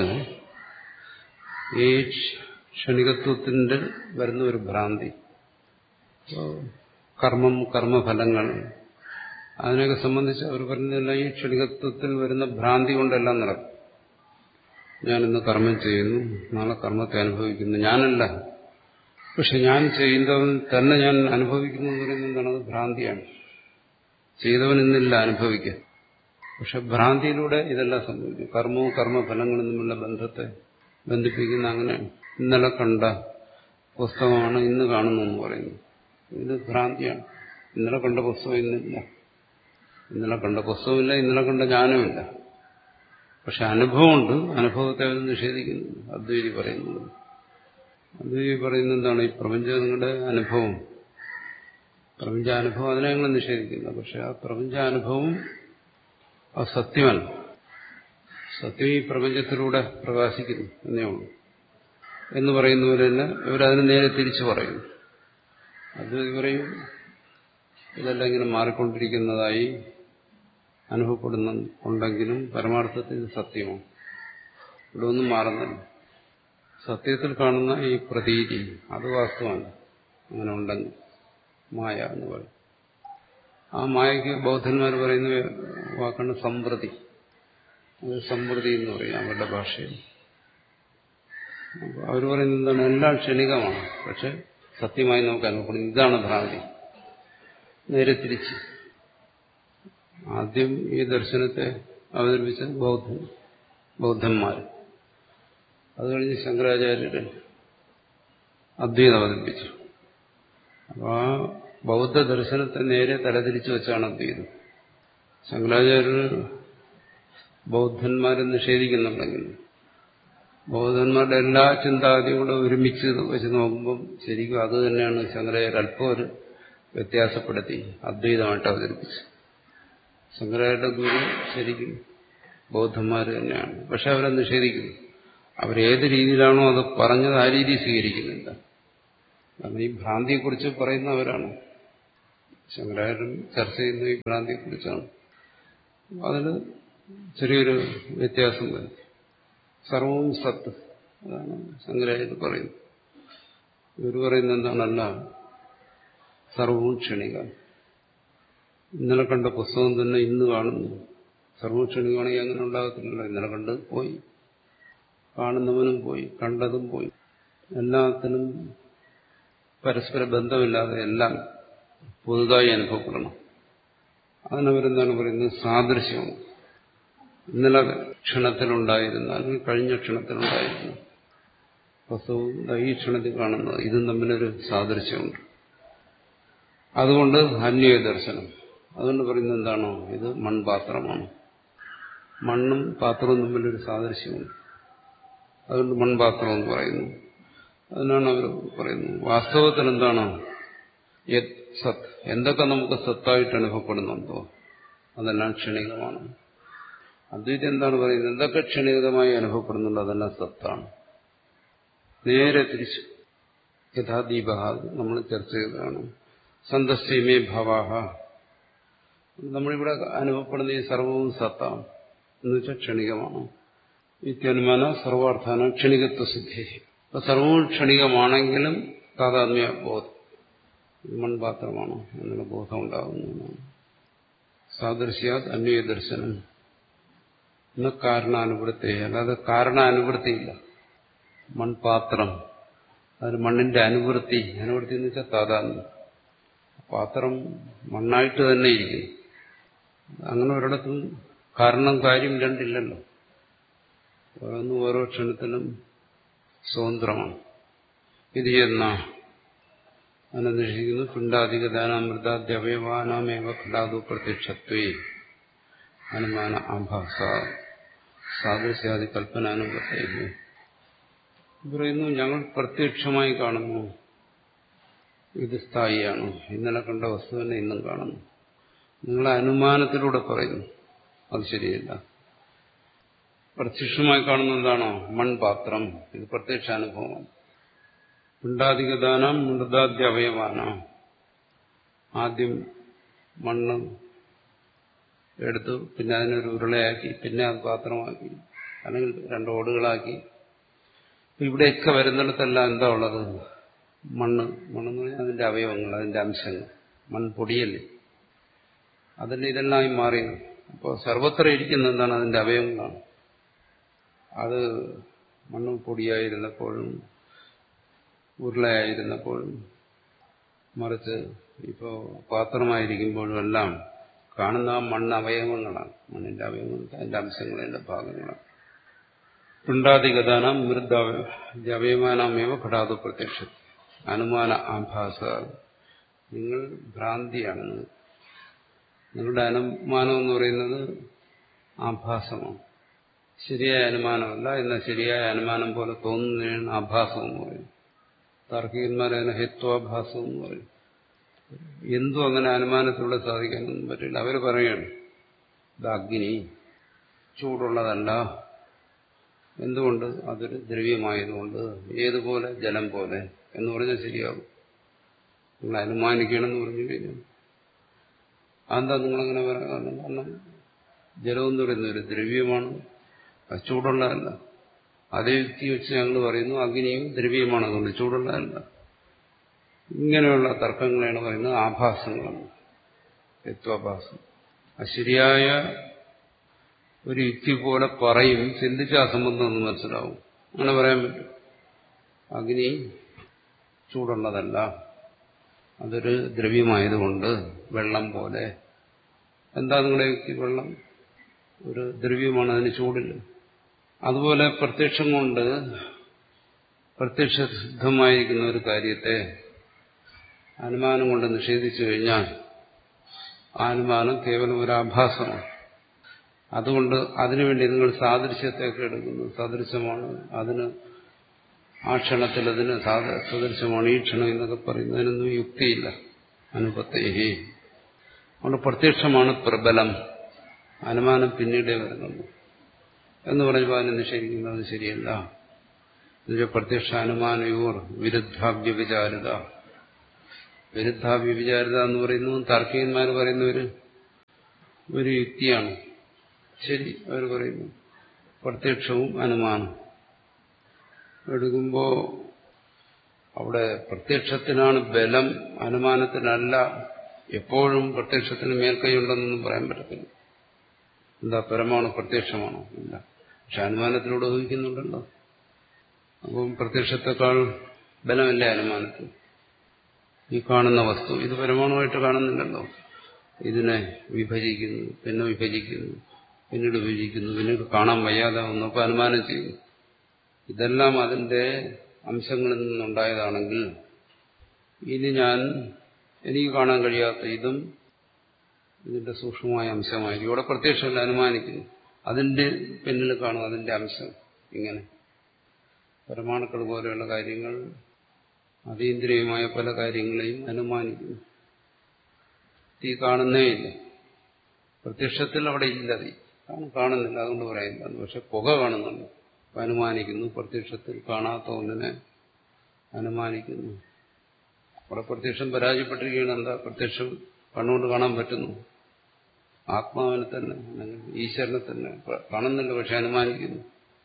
ഈ ക്ഷണികത്വത്തിന്റെ വരുന്ന ഒരു ഭ്രാന്തി കർമ്മം കർമ്മഫലങ്ങൾ അതിനെയൊക്കെ സംബന്ധിച്ച് അവർ പറഞ്ഞതല്ല ഈ ക്ഷണികത്വത്തിൽ വരുന്ന ഭ്രാന്തി കൊണ്ടെല്ലാം നടക്കും ഞാനിന്ന് കർമ്മം ചെയ്യുന്നു നാളെ കർമ്മത്തെ അനുഭവിക്കുന്നു ഞാനല്ല പക്ഷെ ഞാൻ ചെയ്യുന്നവൻ തന്നെ ഞാൻ അനുഭവിക്കുന്നു എന്ന് പറയുന്നത് എന്താണ് അത് ഭ്രാന്തിയാണ് ചെയ്തവൻ ഇന്നില്ല അനുഭവിക്കാൻ പക്ഷെ ഭ്രാന്തിയിലൂടെ ഇതെല്ലാം സംഭവിക്കും കർമ്മവും കർമ്മഫലങ്ങളും തമ്മിലുള്ള ബന്ധത്തെ ബന്ധിപ്പിക്കുന്ന അങ്ങനെ ഇന്നലെ കണ്ട പുസ്തകമാണ് ഇന്ന് കാണുന്നു എന്ന് പറയുന്നു ഇത് ഭ്രാന്തിയാണ് ഇന്നലെ കണ്ട പുസ്തകം ഇന്നില്ല ഇന്നലെ കണ്ട പുസ്തകമില്ല ഇന്നലെ കണ്ട ജ്ഞാനമില്ല പക്ഷെ അനുഭവമുണ്ട് അനുഭവത്തെ അവർ നിഷേധിക്കുന്നു അദ്വൈതി പറയുന്നത് അദ്വൈതി പറയുന്നത് എന്താണ് ഈ പ്രപഞ്ചങ്ങളുടെ അനുഭവം പ്രപഞ്ചാനുഭവം അതിനെ ഞങ്ങൾ നിഷേധിക്കുന്നത് പക്ഷെ ആ പ്രപഞ്ചാനുഭവം അത് സത്യമല്ല സത്യം ഈ പ്രപഞ്ചത്തിലൂടെ പ്രകാശിക്കുന്നു എന്നേ ഉള്ളൂ എന്ന് പറയുന്നവർ തന്നെ ഇവരതിന് നേരെ തിരിച്ചു പറയുന്നു അത് പറയും ഇതെല്ലാം ഇങ്ങനെ മാറിക്കൊണ്ടിരിക്കുന്നതായി അനുഭവപ്പെടുന്ന ഉണ്ടെങ്കിലും പരമാർത്ഥത്തിൽ ഇത് സത്യമാണ് ഇവിടെ ഒന്നും മാറുന്നില്ല സത്യത്തിൽ കാണുന്ന ഈ പ്രതീതി അത് വാസ്തവമാണ് അങ്ങനെ ഉണ്ടെങ്കിൽ മായ എന്ന് പറയും ആ മായയ്ക്ക് ബൗദ്ധന്മാർ പറയുന്ന വാക്കാണ് സമ്പ്രതി അത് സമ്പ്രതി എന്ന് പറയും അവരുടെ ഭാഷയിൽ അവർ പറയുന്നത് എന്താണ് എല്ലാം ക്ഷണികമാണ് പക്ഷെ സത്യമായി നമുക്ക് അനുഭവപ്പെടുന്നു ഇതാണ് ഭ്രാന്തി നേരെ തിരിച്ച് ആദ്യം ഈ ദർശനത്തെ അവതരിപ്പിച്ച ബൗദ്ധ ബൗദ്ധന്മാർ അത് കഴിഞ്ഞ് ശങ്കരാചാര്യര് അദ്വൈതം അവതരിപ്പിച്ചു അപ്പോൾ ആ ബൗദ്ധ ദർശനത്തെ നേരെ തലതിരിച്ചു വെച്ചാണ് അദ്വൈതം ശങ്കരാചാര്യർ ബൗദ്ധന്മാരെ നിഷേധിക്കുന്നുണ്ടെങ്കിൽ ബൗദ്ധന്മാരുടെ എല്ലാ ചിന്താഗതിയും കൂടെ ഒരുമിച്ച് വെച്ച് നോക്കുമ്പം ശരിക്കും അത് തന്നെയാണ് ശങ്കരാചാര്യ അല്പം ഒരു വ്യത്യാസപ്പെടുത്തി അദ്വൈതമായിട്ട് അവതരിപ്പിച്ചു ശങ്കരാചാര്യ ഗുരു ശരിക്കും ബൗദ്ധന്മാർ തന്നെയാണ് പക്ഷെ അവരെ നിഷേധിക്കുന്നു അവരേത് രീതിയിലാണോ അത് പറഞ്ഞത് ആ രീതി സ്വീകരിക്കുന്നില്ല കാരണം ഈ ഭ്രാന്തിയെക്കുറിച്ച് പറയുന്നവരാണ് ശങ്കരാചാര്യൻ ചർച്ച ചെയ്യുന്ന ഈ ഭ്രാന്തിയെക്കുറിച്ചാണ് അതിൽ ചെറിയൊരു വ്യത്യാസം വരും സർവവും സത്ത് അതാണ് ശങ്കരാചാര്യർ പറയുന്നത് ഇവർ പറയുന്നത് എന്താണല്ല സർവവും ക്ഷണിക ഇന്നലെ കണ്ട പുസ്തകം തന്നെ ഇന്ന് കാണുന്നു സർവവും ക്ഷണികമാണെങ്കിൽ അങ്ങനെ ഉണ്ടാകത്തില്ലല്ലോ ഇന്നലെ കണ്ട് പോയി കാണുന്നവനും പോയി കണ്ടതും പോയി എല്ലാത്തിനും പരസ്പര ബന്ധമില്ലാതെ എല്ലാം പുതുതായി അനുഭവപ്പെടണം അതിനവരെന്താണ് പറയുന്നത് സാദൃശ്യമാണ് ഇന്നലെ ക്ഷണത്തിലുണ്ടായിരുന്ന അല്ലെങ്കിൽ കഴിഞ്ഞ ക്ഷണത്തിലുണ്ടായിരുന്ന വസ്തുവും ഈ ക്ഷണത്തിൽ കാണുന്നത് ഇതും തമ്മിലൊരു സാദൃശ്യമുണ്ട് അതുകൊണ്ട് അന്വയ ദർശനം അതുകൊണ്ട് പറയുന്നത് എന്താണോ ഇത് മൺപാത്രമാണ് മണ്ണും പാത്രവും തമ്മിലൊരു സാദൃശ്യമുണ്ട് അതുകൊണ്ട് മൺപാത്രം എന്ന് പറയുന്നു അതിനാണ് അവർ പറയുന്നത് വാസ്തവത്തിൽ എന്താണോ സത്ത് എന്തൊക്കെ നമുക്ക് സത്തായിട്ട് അനുഭവപ്പെടുന്നുണ്ടോ അതെല്ലാം ക്ഷണികമാണ് അദ്വൈതം എന്താണ് പറയുന്നത് എന്തൊക്കെ ക്ഷണികമായി അനുഭവപ്പെടുന്നുണ്ടോ അതെല്ലാം സത്താണ് നേരെ തിരിച്ചു യഥാദീപ നമ്മൾ ചർച്ച ചെയ്തതാണ് സന്തസ്യമേ ഭവാഹ നമ്മളിവിടെ അനുഭവപ്പെടുന്ന ഈ സർവവും സത്താണ് എന്ന് വെച്ചാൽ ക്ഷണികമാണ് നിത്യാനുമാന സർവാർത്ഥാന ക്ഷണികത്വ സിദ്ധി അപ്പൊ സർവവും ക്ഷണികമാണെങ്കിലും താതാത്മ്യ ബോധം ഇത് മൺപാത്രമാണ് എന്നുള്ള ബോധം ഉണ്ടാകുന്നതാണ് സാദൃശ്യാത് അന്വയ ദർശനം ഇന്ന് കാരണാനുവൃത്തി അല്ലാതെ കാരണാനുവൃത്തിയില്ല മൺപാത്രം അതിന് മണ്ണിന്റെ അനുവൃത്തി അനുവൃത്തി എന്ന് വെച്ചാൽ താതാത്മ്യം പാത്രം മണ്ണായിട്ട് തന്നെ ഇരിക്കുന്നു അങ്ങനെ ഒരിടത്തും കാരണം കാര്യം രണ്ടില്ലല്ലോ ഓരോന്നും ഓരോ ക്ഷണത്തിലും സ്വതന്ത്രമാണ് ഇത് എന്ന അനന്വേഷിക്കുന്നു പിണ്ടാധികദാനാമൃതാദ്യവയവാനാമേവ ഘടാതു പ്രത്യക്ഷത്വേ അനുമാന ആഭാസ സാദൃശ്യാദി കൽപ്പനാനുഭവത്തേക്ക് പറയുന്നു ഞങ്ങൾ പ്രത്യക്ഷമായി കാണുന്നു ഇത് സ്ഥായിയാണ് ഇന്നലെ കണ്ട വസ്തു തന്നെ ഇന്നും കാണുന്നു നിങ്ങളെ അനുമാനത്തിലൂടെ പറയുന്നു അത് ശരിയല്ല പ്രത്യക്ഷമായി കാണുന്ന എന്താണോ മൺപാത്രം ഇത് പ്രത്യക്ഷ അനുഭവമാണ് പിണ്ടാധികദാനം മൃതാദ്യ അവയവാന ആദ്യം മണ്ണ് എടുത്തു പിന്നെ അതിനൊരു ഉരുളയാക്കി പിന്നെ അത് പാത്രമാക്കി അല്ലെങ്കിൽ രണ്ട് ഓടുകളാക്കി ഇവിടെയൊക്കെ വരുന്നിടത്തെല്ലാം എന്താ ഉള്ളത് മണ്ണ് മണ്ണെന്ന് പറഞ്ഞാൽ അതിന്റെ അവയവങ്ങൾ അതിന്റെ അംശങ്ങൾ മൺപൊടിയല്ലേ അതിന്റെ ഇതെല്ലാം മാറിയത് അപ്പോൾ സർവത്ര ഇരിക്കുന്ന എന്താണ് അതിന്റെ അവയവങ്ങളാണ് അത് മണ്ണ് പൊടിയായിരുന്നപ്പോഴും ഉരുളയായിരുന്നപ്പോഴും മറിച്ച് ഇപ്പോൾ പാത്രമായിരിക്കുമ്പോഴും എല്ലാം കാണുന്ന ആ മണ്ണ് അവയവങ്ങളാണ് മണ്ണിന്റെ അവയവങ്ങൾ അതിന്റെ അംശങ്ങളുടെ ഭാഗങ്ങളാണ് പിണ്ടാതിഗതാനാം മൃദ്വയമാനാമേവ ഘടാതു പ്രത്യക്ഷ അനുമാന ആഭാസ നിങ്ങൾ ഭ്രാന്തിയാണ് നിങ്ങളുടെ അനുമാനം എന്ന് പറയുന്നത് ആഭാസമാണ് ശരിയായ അനുമാനമല്ല എന്നാൽ ശരിയായ അനുമാനം പോലെ തോന്നുന്നതിനാണ് ആഭാസം എന്ന് പറയുന്നത് താർക്കികന്മാരതിനെ ഹെത്വാഭാസം എന്ന് പറയും എന്തും അങ്ങനെ അനുമാനത്തിലൂടെ സാധിക്കാനൊന്നും പറ്റില്ല അവർ പറയാണ് ഇത് അഗ്നി ചൂടുള്ളതല്ല എന്തുകൊണ്ട് അതൊരു ദ്രവ്യമായതുകൊണ്ട് ഏതുപോലെ ജലം പോലെ എന്ന് പറഞ്ഞാൽ ശരിയാകും നിങ്ങൾ അനുമാനിക്കണമെന്ന് പറഞ്ഞു കഴിഞ്ഞാൽ അതെന്താ നിങ്ങളങ്ങനെ പറയാൻ കാരണം ജലം എന്ന് പറയുന്ന ഒരു ദ്രവ്യമാണ് അത് ചൂടുള്ളതല്ല അതേ യുക്തി വെച്ച് ഞങ്ങൾ പറയുന്നു അഗ്നിയും ദ്രവ്യമാണ് അതുകൊണ്ട് ചൂടുള്ളതല്ല ഇങ്ങനെയുള്ള തർക്കങ്ങളാണ് പറയുന്നത് ആഭാസങ്ങളാണ് തത്വാഭാസം ആ ശരിയായ ഒരു യുക്തി പോലെ പറയും ചിന്തിച്ച അസംബന്ധം എന്ന് മനസ്സിലാവും അങ്ങനെ പറയാൻ പറ്റും അഗ്നി ചൂടുള്ളതല്ല അതൊരു ദ്രവ്യമായതുകൊണ്ട് വെള്ളം പോലെ എന്താ നിങ്ങളുടെ യുക്തി വെള്ളം ഒരു ദ്രവ്യമാണ് അതിന് ചൂടില്ല അതുപോലെ പ്രത്യക്ഷം കൊണ്ട് പ്രത്യക്ഷസിദ്ധമായിരിക്കുന്ന ഒരു കാര്യത്തെ അനുമാനം കൊണ്ട് നിഷേധിച്ചു കഴിഞ്ഞാൽ ആ അനുമാനം കേവലം ഒരു ആഭാസമാണ് അതുകൊണ്ട് അതിനുവേണ്ടി നിങ്ങൾ സാദൃശ്യത്തെയൊക്കെ എടുക്കുന്നു സദൃശമാണ് അതിന് ആ ക്ഷണത്തിൽ അതിന് സദൃശമാണ് ഈ ക്ഷണം എന്നൊക്കെ പറയുന്നതിനൊന്നും യുക്തിയില്ല അനുപത്തേഹി അതുകൊണ്ട് പ്രത്യക്ഷമാണ് പ്രബലം അനുമാനം പിന്നീടേ വരുന്നുള്ളൂ എന്ന് പറയുമ്പോൾ അതിനെ നിഷേധിക്കുന്നത് ശരിയല്ല എന്നുവെച്ചാൽ പ്രത്യക്ഷാനുമാനയോർ വിരുദ്ധാവ്യവിചാരിത വിരുദ്ധാവ്യവിചാരിത എന്ന് പറയുന്നത് താർക്കികന്മാർ പറയുന്ന ഒരു ഒരു യുക്തിയാണ് ശരി അവർ പറയുന്നു പ്രത്യക്ഷവും അനുമാനം എടുക്കുമ്പോൾ അവിടെ പ്രത്യക്ഷത്തിനാണ് ബലം അനുമാനത്തിനല്ല എപ്പോഴും പ്രത്യക്ഷത്തിന് മേൽക്കൈയുണ്ടെന്നൊന്നും പറയാൻ പറ്റത്തില്ല എന്താ പരമാണോ പ്രത്യക്ഷമാണോ ഇല്ല പക്ഷെ അനുമാനത്തിലൂടെ ഊഹിക്കുന്നുണ്ടല്ലോ അപ്പം പ്രത്യക്ഷത്തെക്കാൾ ബലമല്ലേ അനുമാനത്തിൽ ഈ കാണുന്ന വസ്തു ഇത് പരമാണുമായിട്ട് കാണുന്നില്ലല്ലോ ഇതിനെ വിഭജിക്കുന്നു പിന്നെ വിഭജിക്കുന്നു പിന്നീട് വിഭജിക്കുന്നു പിന്നീട് കാണാൻ വയ്യാതാവുന്നു അപ്പോൾ അനുമാനം ചെയ്യുന്നു ഇതെല്ലാം അതിന്റെ അംശങ്ങളിൽ നിന്നുണ്ടായതാണെങ്കിൽ ഇനി ഞാൻ എനിക്ക് കാണാൻ കഴിയാത്ത ഇതും ഇതിന്റെ സൂക്ഷ്മമായ അംശമായിരിക്കും ഇവിടെ പ്രത്യക്ഷമല്ല അനുമാനിക്കുന്നു അതിന്റെ പിന്നിൽ കാണും അതിന്റെ അംശം ഇങ്ങനെ പരമാണുക്കൾ പോലെയുള്ള കാര്യങ്ങൾ അതീന്ദ്രിയമായ പല കാര്യങ്ങളെയും അനുമാനിക്കുന്നു തീ കാണുന്നേ ഇല്ല പ്രത്യക്ഷത്തിൽ അവിടെ ഇല്ല തീ കാണുന്നില്ല അതുകൊണ്ട് പറയുന്നില്ല പക്ഷെ പുക കാണുന്നുണ്ട് അപ്പൊ അനുമാനിക്കുന്നു പ്രത്യക്ഷത്തിൽ കാണാത്ത ഒന്നിനെ അനുമാനിക്കുന്നു അവിടെ പ്രത്യക്ഷം പരാജയപ്പെട്ടിരിക്കുകയാണ് എന്താ പ്രത്യക്ഷം കണ്ണുകൊണ്ട് കാണാൻ പറ്റുന്നു ആത്മാവിനെ തന്നെ അല്ലെങ്കിൽ ഈശ്വരനെ തന്നെ കാണുന്നില്ല പക്ഷെ അനുമാനിക്കുന്നു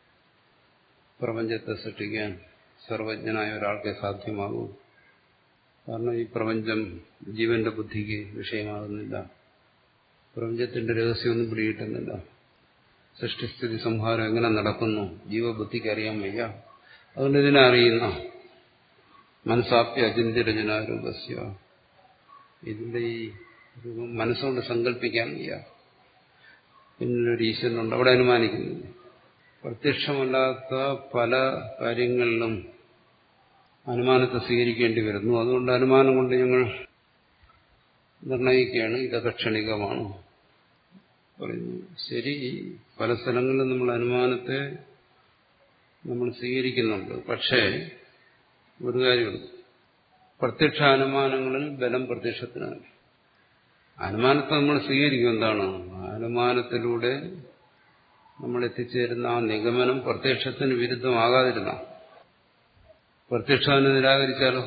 പ്രപഞ്ചത്തെ സൃഷ്ടിക്കാൻ സർവജ്ഞനായ ഒരാൾക്ക് സാധ്യമാകൂ കാരണം ഈ പ്രപഞ്ചം ജീവന്റെ ബുദ്ധിക്ക് വിഷയമാകുന്നില്ല പ്രപഞ്ചത്തിന്റെ രഹസ്യമൊന്നും പിടികിട്ടുന്നില്ല സൃഷ്ടിസ്ഥിതി സംഹാരം എങ്ങനെ നടക്കുന്നു ജീവബുദ്ധിക്ക് അറിയാൻ വയ്യ അതുകൊണ്ട് ഇതിനെ അറിയുന്ന മനസ്സാപ്യ അചിന്തിരചനാരൂപസ്യ ഇതിന്റെ ഈ രൂപം മനസ്സുകൊണ്ട് സങ്കല്പിക്കാൻ വയ്യ പിന്നൊരു ഈശ്വരനുണ്ട് അവിടെ അനുമാനിക്കുന്നില്ല പ്രത്യക്ഷമല്ലാത്ത പല കാര്യങ്ങളിലും അനുമാനത്തെ സ്വീകരിക്കേണ്ടി വരുന്നു അതുകൊണ്ട് അനുമാനം കൊണ്ട് ഞങ്ങൾ നിർണയിക്കുകയാണ് ഇതൊക്കെ ക്ഷണികമാണ് പറയുന്നു ശരി പല സ്ഥലങ്ങളിലും നമ്മൾ അനുമാനത്തെ നമ്മൾ സ്വീകരിക്കുന്നുണ്ട് പക്ഷേ ഒരു കാര്യമുണ്ട് പ്രത്യക്ഷ അനുമാനങ്ങളിൽ ബലം പ്രത്യക്ഷത്തിനാണ് അനുമാനത്തെ നമ്മൾ സ്വീകരിക്കും എന്താണ് അനുമാനത്തിലൂടെ നമ്മൾ എത്തിച്ചേരുന്ന ആ നിഗമനം പ്രത്യക്ഷത്തിന് വിരുദ്ധമാകാതിരുന്ന പ്രത്യക്ഷത്തിന് നിരാകരിച്ചാലോ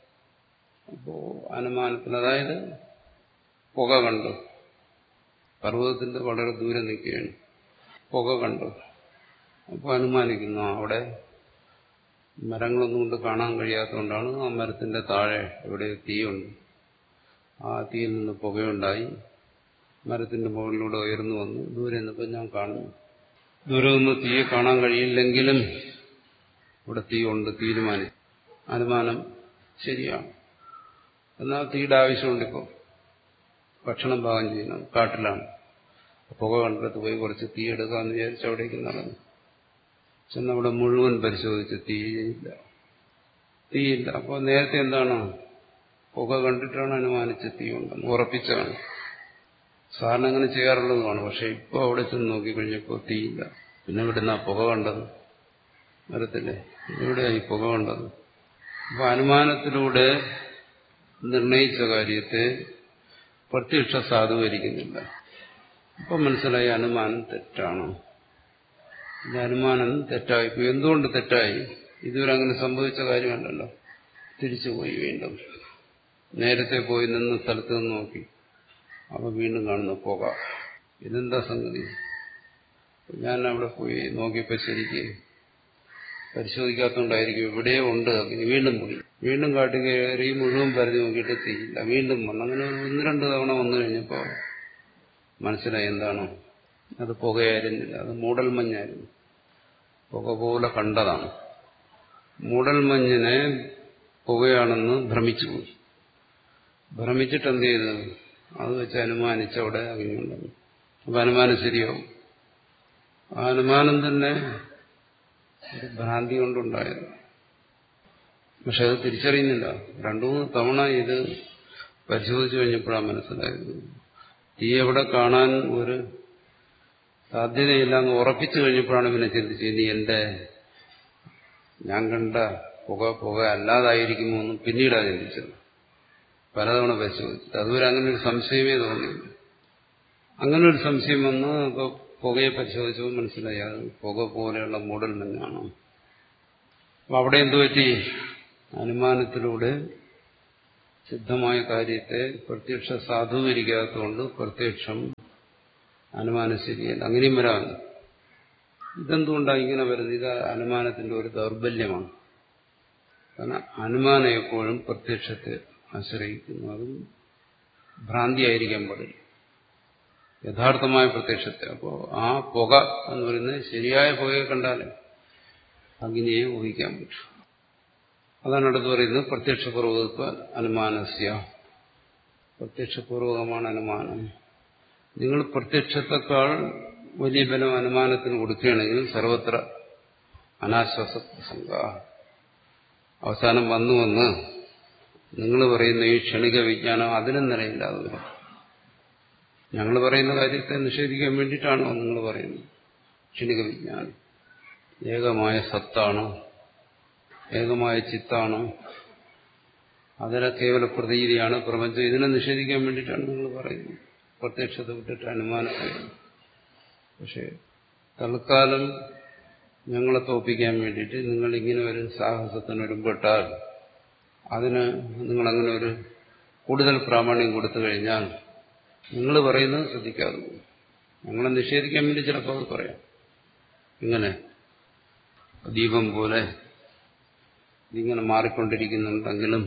അപ്പോ അനുമാനത്തിന് അതായത് പുക കണ്ടു പർവ്വതത്തിന്റെ വളരെ ദൂരെ നിൽക്കുകയാണ് പുക കണ്ടു അപ്പോൾ അനുമാനിക്കുന്നു അവിടെ മരങ്ങളൊന്നും കൊണ്ട് കാണാൻ കഴിയാത്തതുകൊണ്ടാണ് ആ മരത്തിന്റെ താഴെ എവിടെ തീയുണ്ട് ആ തീയിൽ നിന്ന് പുകയുണ്ടായി മരത്തിന്റെ മുകളിലൂടെ ഉയർന്നു വന്നു ദൂരെ നിന്നപ്പോൾ ഞാൻ കാണുന്നു ദൂരെ നിന്ന് തീയെ കാണാൻ കഴിയില്ലെങ്കിലും ഇവിടെ തീയുണ്ട് തീരുമാനിച്ചു അനുമാനം ശരിയാണ് എന്നാൽ തീയുടെ ആവശ്യമുണ്ടിപ്പോൾ ഭക്ഷണം പാകം ചെയ്യണം കാട്ടിലാണ് പുക കണ്ടിടത്ത് പോയി കുറച്ച് തീ എടുക്കാമെന്ന് വിചാരിച്ച് അവിടേക്ക് നടന്നു ചെന്നവിടെ മുഴുവൻ പരിശോധിച്ച് തീയില്ല തീയില്ല അപ്പോൾ നേരത്തെ എന്താണ് പുക കണ്ടിട്ടാണ് അനുമാനിച്ച് തീ ഉണ്ടെന്ന് ഉറപ്പിച്ചാണ് സാറിന് അങ്ങനെ ചെയ്യാറുള്ളതുമാണ് പക്ഷെ ഇപ്പോൾ അവിടെ ചെന്ന് നോക്കിക്കഴിഞ്ഞപ്പോൾ തീയില്ല പിന്നെ ഇവിടുന്ന് ആ പുക കണ്ടത് മരത്തില്ലേ എവിടെയായി പുക കണ്ടത് അപ്പൊ അനുമാനത്തിലൂടെ നിർണയിച്ച കാര്യത്തെ പ്രത്യക്ഷ സാധൂകരിക്കുന്നില്ല ഇപ്പം മനസ്സിലായി അനുമാനം തെറ്റാണ് ഇത് അനുമാനം തെറ്റായി ഇപ്പൊ എന്തുകൊണ്ട് തെറ്റായി ഇതുവരെ അങ്ങനെ സംഭവിച്ച കാര്യമല്ലല്ലോ തിരിച്ചുപോയി വീണ്ടും നേരത്തെ പോയി നിന്ന സ്ഥലത്ത് നിന്ന് നോക്കി അപ്പൊ വീണ്ടും കാണുന്നു പുക ഇതെന്താ സംഗതി ഞാൻ അവിടെ പോയി നോക്കിയപ്പോ ശരിക്ക് പരിശോധിക്കാത്തതുകൊണ്ടായിരിക്കും ഇവിടെ ഉണ്ട് അഗ്നി വീണ്ടും പോയി വീണ്ടും കാട്ടി കയറി മുഴുവൻ പരതി നോക്കിയിട്ട് തീയില്ല വീണ്ടും വന്നു അങ്ങനെ ഒരു ഒന്ന് രണ്ട് തവണ വന്നു കഴിഞ്ഞപ്പോ മനസ്സിലായി എന്താണ് അത് പുകയായിരുന്നില്ല അത് മൂടൽമഞ്ഞായിരുന്നു പുക പോലെ കണ്ടതാണ് മൂടൽമഞ്ഞിനെ പുകയാണെന്ന് ഭ്രമിച്ചുപോയി ഭ്രമിച്ചിട്ട് എന്ത് ചെയ്തു അത് വെച്ച് അനുമാനിച്ച് അവിടെ അഗ്നിയുണ്ടെന്ന് അപ്പൊ അനുമാനം ശരിയാവും ആ അനുമാനം തന്നെ ഒരു ഭ്രാന്തി കൊണ്ടുണ്ടായത് പക്ഷെ അത് തിരിച്ചറിയുന്നില്ല രണ്ടു മൂന്ന് തവണ ഇത് പരിശോധിച്ചു കഴിഞ്ഞപ്പോഴാണ് മനസ്സിലായത് തീ എവിടെ കാണാൻ ഒരു സാധ്യതയില്ല എന്ന് ഉറപ്പിച്ചു കഴിഞ്ഞപ്പോഴാണ് പിന്നെ ചിന്തിച്ചത് ഇനി എന്റെ ഞാൻ കണ്ട പുക പുക അല്ലാതായിരിക്കുമോ എന്നും പിന്നീടാണ് ചിന്തിച്ചത് പലതവണ പരിശോധിച്ചിട്ട് അതുവരെ അങ്ങനെ ഒരു സംശയമേ തോന്നിയില്ല അങ്ങനെ ഒരു സംശയം വന്ന് ഇപ്പോൾ പുകയെ പരിശോധിച്ചപ്പോൾ മനസ്സിലായി അത് പുക പോലെയുള്ള മൂടൽ മഞ്ഞാണ് അപ്പൊ അവിടെ എന്തു പറ്റി അനുമാനത്തിലൂടെ സിദ്ധമായ കാര്യത്തെ പ്രത്യക്ഷ സാധൂകരിക്കാത്തതുകൊണ്ട് പ്രത്യക്ഷം അനുമാനം ശരിയല്ല അങ്ങനെയും വരാമല്ലോ ഇതെന്തുകൊണ്ടാണ് ഇങ്ങനെ വരുന്നത് ഇത് അനുമാനത്തിന്റെ ഒരു ദൗർബല്യമാണ് കാരണം അനുമാനം എപ്പോഴും പ്രത്യക്ഷത്തെ ആശ്രയിക്കുന്നു അതും ഭ്രാന്തിയായിരിക്കാൻ പാടില്ല യഥാർത്ഥമായ പ്രത്യക്ഷത്തെ അപ്പോൾ ആ പുക എന്ന് പറയുന്നത് ശരിയായ പുകയെ കണ്ടാലേ അഗ്നിയെ ഊഹിക്കാൻ പറ്റും അതാണ് അടുത്ത് പറയുന്നത് പ്രത്യക്ഷപൂർവകത്വ അനുമാനസ്യ പ്രത്യക്ഷപൂർവകമാണ് അനുമാനം നിങ്ങൾ പ്രത്യക്ഷത്തെക്കാൾ വലിയ ബലം അനുമാനത്തിന് കൊടുക്കുകയാണെങ്കിൽ സർവത്ര അനാശ്വാസ പ്രസംഗ അവസാനം വന്നു വന്ന് നിങ്ങൾ പറയുന്ന ഈ ക്ഷണിക വിജ്ഞാനം അതിനും നിലയില്ലാതെ വരും ഞങ്ങൾ പറയുന്ന കാര്യത്തെ നിഷേധിക്കാൻ വേണ്ടിയിട്ടാണോ നിങ്ങൾ പറയുന്നത് ക്ഷണിക വിജ്ഞാനം ഏകമായ സത്താണ് ഏകമായ ചിത്താണ് അതിലെ കേവല പ്രതീതിയാണ് പ്രപഞ്ചം ഇതിനെ നിഷേധിക്കാൻ വേണ്ടിയിട്ടാണ് നിങ്ങൾ പറയുന്നത് പ്രത്യക്ഷത്തെ വിട്ടിട്ട് അനുമാനത്തെ പക്ഷേ തൽക്കാലം ഞങ്ങളെ തോപ്പിക്കാൻ വേണ്ടിയിട്ട് നിങ്ങൾ ഇങ്ങനെ ഒരു സാഹസത്തിന് ഒരുമ്പെട്ടാൽ അതിന് നിങ്ങളങ്ങനെ ഒരു കൂടുതൽ പ്രാമാണ്യം കൊടുത്തു കഴിഞ്ഞാൽ നിങ്ങൾ പറയുന്നത് ശ്രദ്ധിക്കാതെ പോകും ഞങ്ങളെ നിഷേധിക്കാൻ വേണ്ടി ചിലപ്പോൾ അത് പറയാം ഇങ്ങനെ ദീപം പോലെ ഇതിങ്ങനെ മാറിക്കൊണ്ടിരിക്കുന്നുണ്ടെങ്കിലും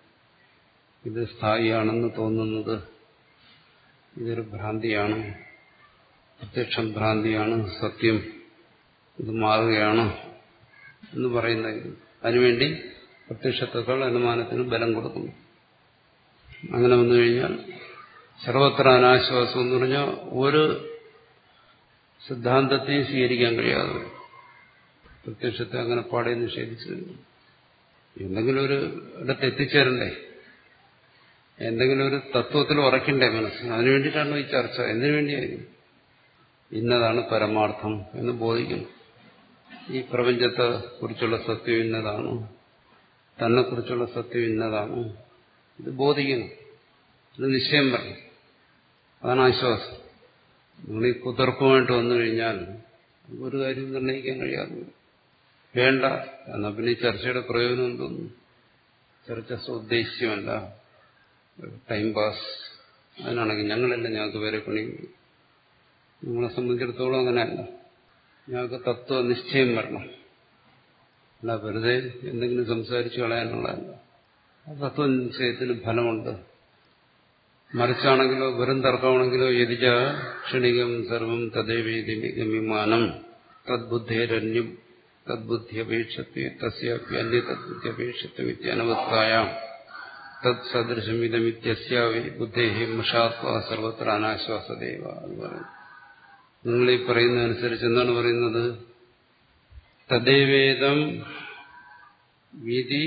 ഇത് സ്ഥായിയാണെന്ന് തോന്നുന്നത് ഇതൊരു ഭ്രാന്തിയാണ് പ്രത്യക്ഷം ഭ്രാന്തിയാണ് സത്യം ഇത് മാറുകയാണ് എന്ന് പറയുന്ന ഇത് അതിനുവേണ്ടി പ്രത്യക്ഷത്തെക്കാൾ അനുമാനത്തിന് ബലം കൊടുക്കുന്നു അങ്ങനെ വന്നു കഴിഞ്ഞാൽ സർവത്ര അനാശ്വാസം എന്ന് പറഞ്ഞാൽ ഒരു സിദ്ധാന്തത്തെയും സ്വീകരിക്കാൻ കഴിയാതെ വരും. പ്രത്യക്ഷത്തെ അങ്ങനെ പാടെ നിഷേധിച്ചു എന്തെങ്കിലും ഒരു ഇടത്ത് എത്തിച്ചേരണ്ടേ എന്തെങ്കിലും ഒരു തത്വത്തിൽ ഉറക്കണ്ടേ മനസ്സ് അതിനു വേണ്ടിയിട്ടാണ് ഈ ചർച്ച എന്തിനു വേണ്ടിയായിരുന്നു ഇന്നതാണ് പരമാർത്ഥം എന്ന് ബോധിക്കുന്നു ഈ പ്രപഞ്ചത്തെ കുറിച്ചുള്ള സത്യം ഇന്നതാണ് തന്നെ കുറിച്ചുള്ള സത്യം ഇന്നതാണ് ഇത് ബോധിക്കണം ഇത് നിശ്ചയം പറയും അതാണ് ആശ്വാസം നിങ്ങൾ ഈ കുതിർപ്പുമായിട്ട് വന്നു കഴിഞ്ഞാൽ ഒരു കാര്യം നിർണ്ണയിക്കാൻ കഴിയാതെ വരും. വേണ്ട എന്നാൽ പിന്നെ ഈ ചർച്ചയുടെ പ്രയോജനം എന്തോന്നു ചർച്ച സ്വദ്ദേശ്യമല്ല ടൈം പാസ് അതിനാണെങ്കിൽ ഞങ്ങളല്ല ഞങ്ങൾക്ക് വേറെ പണി നിങ്ങളെ സംബന്ധിച്ചിടത്തോളം അങ്ങനെയല്ല ഞങ്ങൾക്ക് തത്വ നിശ്ചയം വരണം അല്ല വെറുതെ എന്തെങ്കിലും സംസാരിച്ചു കളയാനുള്ളതല്ല ആ തത്വ നിശ്ചയത്തിന് ഫലമുണ്ട് മറിച്ചാണെങ്കിലോ വെറും തർക്കമാണെങ്കിലോ യതിജ ക്ഷണികം സർവം തദ്ദേവേദി ഗമ്യമാനം തദ്ബുദ്ധേരന്യം തദ്ബുദ്ധ്യപേക്ഷത്വ തസ്യാപി അന്യ തദ്ബുദ്ധ്യപേക്ഷത്വം ഇത്യനവസ്ഥായാം തത് സദൃശമിതമിത്യസ്യാവി ബുദ്ധേഹി മഷാത്വ സർവത്ര അനാശ്വാസദേവ എന്ന് പറയുന്നു നിങ്ങൾ ഈ പറയുന്നതനുസരിച്ച് എന്താണ് പറയുന്നത് തദ്ദേവേദം വിധി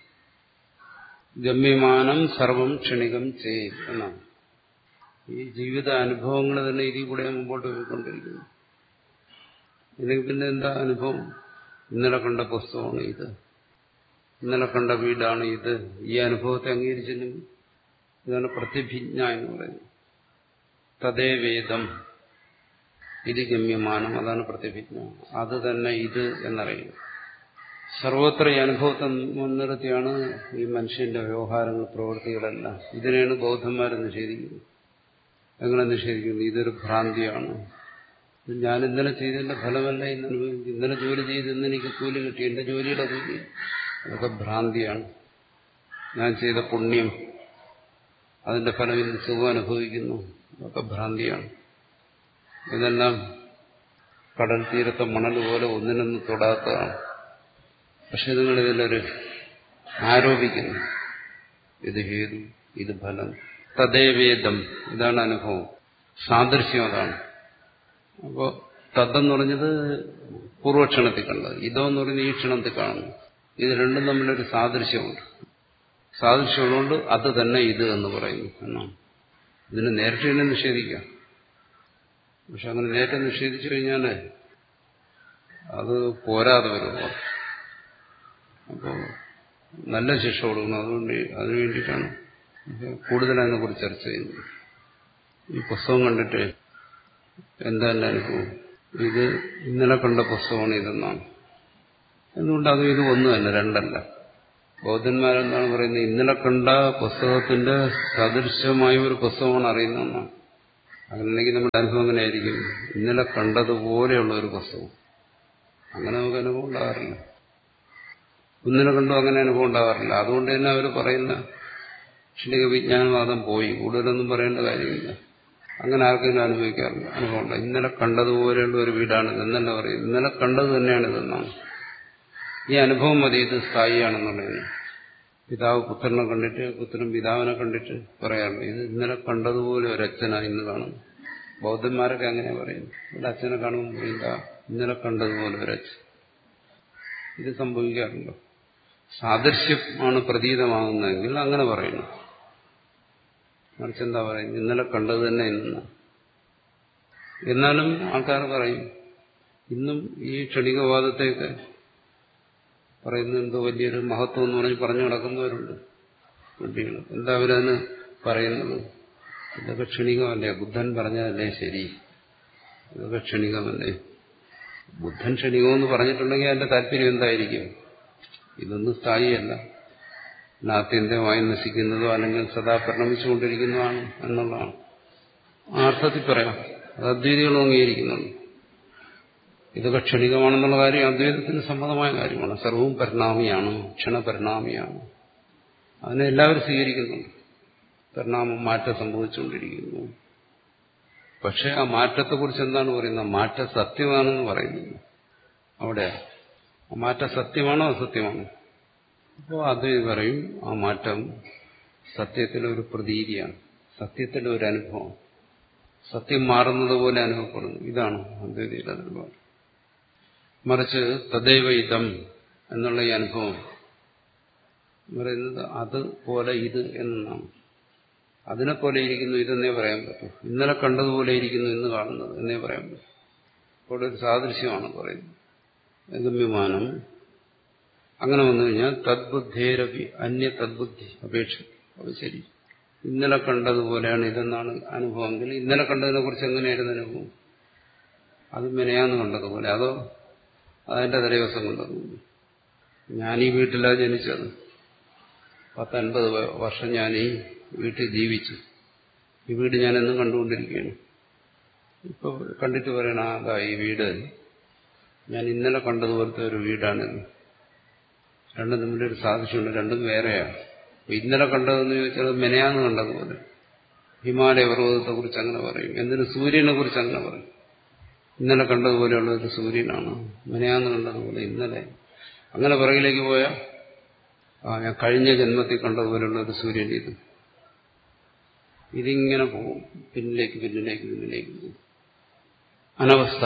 ഗമ്യമാനം സർവം ക്ഷണികം ചെയ്യും എന്നാണ് ഈ ജീവിത അനുഭവങ്ങൾ തന്നെ ഇതിൽ കൂടെ മുമ്പോട്ട് പോയിക്കൊണ്ടിരിക്കുന്നു ഇതിന് പിന്നെ എന്താ അനുഭവം ഇന്നലെ കണ്ട പുസ്തകമാണ് ഇത് ഇന്നലെ കണ്ട വീടാണ് ഇത് ഈ അനുഭവത്തെ അംഗീകരിച്ചില്ലെങ്കിൽ ഇതാണ് പ്രത്യഭിജ്ഞ എന്ന് പറയുന്നത് തദേ വേദം ഇത് ഗമ്യമാനം അതാണ് പ്രത്യഭിജ്ഞ അത് തന്നെ ഇത് എന്നറിയുന്നു സർവത്ര ഈ അനുഭവത്തെ മുൻനിർത്തിയാണ് ഈ മനുഷ്യന്റെ വ്യവഹാരങ്ങൾ പ്രവൃത്തികളെല്ലാം ഇതിനെയാണ് ബൗദ്ധന്മാർ നിഷേധിക്കുന്നത് എങ്ങനെ നിഷേധിക്കുന്നത് ഇതൊരു ഭ്രാന്തിയാണ് ഇത് ഞാൻ ഇന്നലെ ചെയ്തതിന്റെ ഫലമല്ല ഇന്ന് അനുഭവിക്കും ഇന്നലെ ജോലി ചെയ്ത് ഇന്ന് എനിക്ക് കൂലി കിട്ടി എന്റെ ജോലിയുടെ കൂലി അതൊക്കെ ഭ്രാന്തിയാണ് ഞാൻ ചെയ്ത പുണ്യം അതിന്റെ ഫലം ഇന്ന് സുഖം അനുഭവിക്കുന്നു അതൊക്കെ ഭ്രാന്തിയാണ് ഇതെല്ലാം കടൽ തീരത്തെ മണൽ പോലെ ഒന്നിനൊന്ന് തൊടാത്തതാണ് പക്ഷെ നിങ്ങൾ ഇതിലൊരു ആരോപിക്കുന്നു ഇത് ഹേതു ഇത് ഫലം തദ്ദേവേദം ഇതാണ് അനുഭവം സാദൃശ്യം അതാണ് അപ്പോ തദ്ദെന്ന് പറഞ്ഞത് പൂർവക്ഷണത്തിൽ കണ്ടത് ഇതോ എന്ന് പറയുന്നത് ഈ ക്ഷണത്തിൽ കാണുന്നു ഇത് രണ്ടും തമ്മിലൊരു സാദൃശ്യമുണ്ട് സാദൃശ്യമുള്ളതുകൊണ്ട് അത് തന്നെ ഇത് എന്ന് പറയുന്നു എന്നാണ് ഇതിന് നേരിട്ട് തന്നെ നിഷേധിക്കാം പക്ഷെ അങ്ങനെ നേരത്തെ നിഷേധിച്ചു കഴിഞ്ഞാൽ അത് പോരാതെ വരുമോ അപ്പോൾ നല്ല ശിക്ഷ കൊടുക്കണം അതുകൊണ്ട് അതിനു വേണ്ടിയിട്ടാണ് കൂടുതൽ അതിനെക്കുറിച്ച് ചർച്ച ചെയ്യുന്നത് ഈ പുസ്തകം കണ്ടിട്ട് എന്താ എൻ്റെ അനുഭവം ഇത് ഇന്നലെ കണ്ട പുസ്തകമാണ് ഇതെന്നാണ് എന്തുകൊണ്ട് അതും ഇത് ഒന്നു തന്നെ രണ്ടല്ല ബൗദ്ധന്മാരെന്താണ് പറയുന്നത് ഇന്നലെ കണ്ട പുസ്തകത്തിന്റെ സദൃശമായ ഒരു പുസ്തകമാണ് അറിയുന്നതെന്നാണ് അങ്ങനെയെങ്കിൽ നമ്മുടെ അനുഭവം എങ്ങനെയായിരിക്കും ഇന്നലെ കണ്ടതുപോലെയുള്ള ഒരു പുസ്തകം അങ്ങനെ നമുക്ക് അനുഭവം ഉണ്ടാകാറില്ല ഇന്നലെ കണ്ടു അങ്ങനെ അനുഭവം ഉണ്ടാകാറില്ല അതുകൊണ്ട് തന്നെ അവർ പറയുന്ന ക്ഷണിക വിജ്ഞാനവാദം പോയി കൂടുതലൊന്നും പറയേണ്ട കാര്യമില്ല അങ്ങനെ ആർക്കെങ്കിലും അനുഭവിക്കാറില്ല അനുഭവമുണ്ട് ഇന്നലെ കണ്ടതുപോലെയുള്ള ഒരു വീടാണിത് എന്നല്ല പറയും ഇന്നലെ കണ്ടത് തന്നെയാണിതെന്നാണ് ഈ അനുഭവം മതി ഇത് സ്ഥായിയാണെന്നുള്ളതിന് പിതാവ് പുത്രനെ കണ്ടിട്ട് പുത്രൻ പിതാവിനെ കണ്ടിട്ട് പറയാറുണ്ട് ഇത് ഇന്നലെ കണ്ടതുപോലെ ഒരു അച്ഛനാ ഇന്ന് കാണുന്നു ബൗദ്ധന്മാരൊക്കെ അങ്ങനെ പറയുന്നു ഇവിടെ അച്ഛനെ കാണുമ്പോൾ പറയില്ല ഇന്നലെ കണ്ടതുപോലെ ഒരു അച്ഛൻ ഇത് സംഭവിക്കാറുണ്ടോ സാദൃശ്യമാണ് പ്രതീതമാകുന്നതെങ്കിൽ അങ്ങനെ പറയുന്നു മറിച്ച് എന്താ പറയുന്നത് ഇന്നലെ കണ്ടത് തന്നെ ഇന്ന് എന്നാലും ആൾക്കാർ പറയും ഇന്നും ഈ ക്ഷണികവാദത്തെയൊക്കെ പറയുന്നത് എന്തോ വലിയൊരു മഹത്വം എന്ന് പറഞ്ഞ് പറഞ്ഞു നടക്കുന്നവരുണ്ട് കുട്ടികൾ എന്താ അവരതിന് പറയുന്നത് ഇതൊക്കെ ക്ഷണികമല്ലേ ബുദ്ധൻ പറഞ്ഞതല്ലേ ശരി ഇതൊക്കെ ക്ഷണികമല്ലേ ബുദ്ധൻ ക്ഷണികമെന്ന് പറഞ്ഞിട്ടുണ്ടെങ്കിൽ അതിന്റെ താല്പര്യം എന്തായിരിക്കും ഇതൊന്നും സ്ഥായിയല്ല ആത്യന്തികമായി നശിക്കുന്നതോ അല്ലെങ്കിൽ സദാ പരിണമിച്ചുകൊണ്ടിരിക്കുന്നതാണ് എന്നുള്ളതാണ് ആ അർത്ഥത്തിൽ പറയാം അത് അദ്വൈതികളും അംഗീകരിക്കുന്നുണ്ട് ഇതൊക്കെ ക്ഷണികമാണെന്നുള്ള കാര്യം അദ്വൈതത്തിന് സമ്മതമായ കാര്യമാണ് സർവവും പരിണാമിയാണ് ക്ഷണപരിണാമിയാണ് അതിനെ എല്ലാവരും സ്വീകരിക്കുന്നുണ്ട് പരിണാമം മാറ്റം സംഭവിച്ചുകൊണ്ടിരിക്കുന്നു പക്ഷെ ആ മാറ്റത്തെക്കുറിച്ച് എന്താണ് പറയുന്നത് മാറ്റം സത്യമാണെന്ന് പറയുന്നത് അവിടെ ആ മാറ്റം സത്യമാണോ അസത്യമാണോ അപ്പോൾ അത് പറയും ആ മാറ്റം സത്യത്തിലെ ഒരു പ്രതീതിയാണ് സത്യത്തിലെ ഒരു അനുഭവം സത്യം മാറുന്നത് പോലെ അനുഭവപ്പെടുന്നു ഇതാണ് അദ്വൈതിയുടെ നിലപാട് മറിച്ച് തദൈവ ഇതം എന്നുള്ള ഈ അനുഭവം പറയുന്നത് അതുപോലെ ഇത് എന്നാണ് അതിനെപ്പോലെ ഇരിക്കുന്നു ഇതെന്നേ പറയാൻ പറ്റും ഇന്നലെ കണ്ടതുപോലെ ഇരിക്കുന്നു ഇന്ന് കാണുന്നത് എന്നേ പറയാൻ പറ്റും അവിടെ ഒരു സാദൃശ്യമാണ് പറയുന്നത് ഗമ്യമാനം അങ്ങനെ വന്നു കഴിഞ്ഞാൽ തദ്ബുദ്ധേരപി അന്യ തദ്ബുദ്ധി അപേക്ഷ അത് ശരി ഇന്നലെ കണ്ടതുപോലെയാണ് ഇതെന്നാണ് അനുഭവമെങ്കിൽ ഇന്നലെ കണ്ടതിനെ കുറിച്ച് എങ്ങനെയായിരുന്നു അനുഭവം അത് മെനയാന്ന് കണ്ടതുപോലെ അതോ അതിന്റെ തലവസം കണ്ടതുപോലെ ഞാൻ ഈ വീട്ടിലാണ് ജനിച്ചത് പത്തൻപത് വർഷം ഞാൻ ഈ വീട്ടിൽ ജീവിച്ചു ഈ വീട് ഞാൻ എന്നും കണ്ടുകൊണ്ടിരിക്കുകയാണ് ഇപ്പൊ കണ്ടിട്ട് പറയണ അതാ ഈ വീട് ഞാൻ ഇന്നലെ കണ്ടതുപോലത്തെ ഒരു വീടാണിത് രണ്ടും തമ്മിലൊരു സാദൃശ്യമുണ്ട് രണ്ടും വേറെയാണ് ഇന്നലെ കണ്ടതെന്ന് ചോദിച്ചാൽ മെനയാന്ന് കണ്ടതുപോലെ ഹിമാലയ പർവ്വതത്തെ കുറിച്ച് അങ്ങനെ പറയും എന്തിനു സൂര്യനെ കുറിച്ച് അങ്ങനെ പറയും ഇന്നലെ കണ്ടതുപോലെയുള്ള ഒരു സൂര്യനാണ് മെനയാന്ന് കണ്ടതുപോലെ ഇന്നലെ അങ്ങനെ പുറകിലേക്ക് പോയാൽ ആ ഞാൻ കഴിഞ്ഞ ജന്മത്തിൽ കണ്ടതുപോലെയുള്ള ഒരു സൂര്യൻ ഇത് ഇതിങ്ങനെ പോകും പിന്നിലേക്ക് പിന്നിലേക്ക് പിന്നിലേക്ക് പോകും അനവസ്ഥ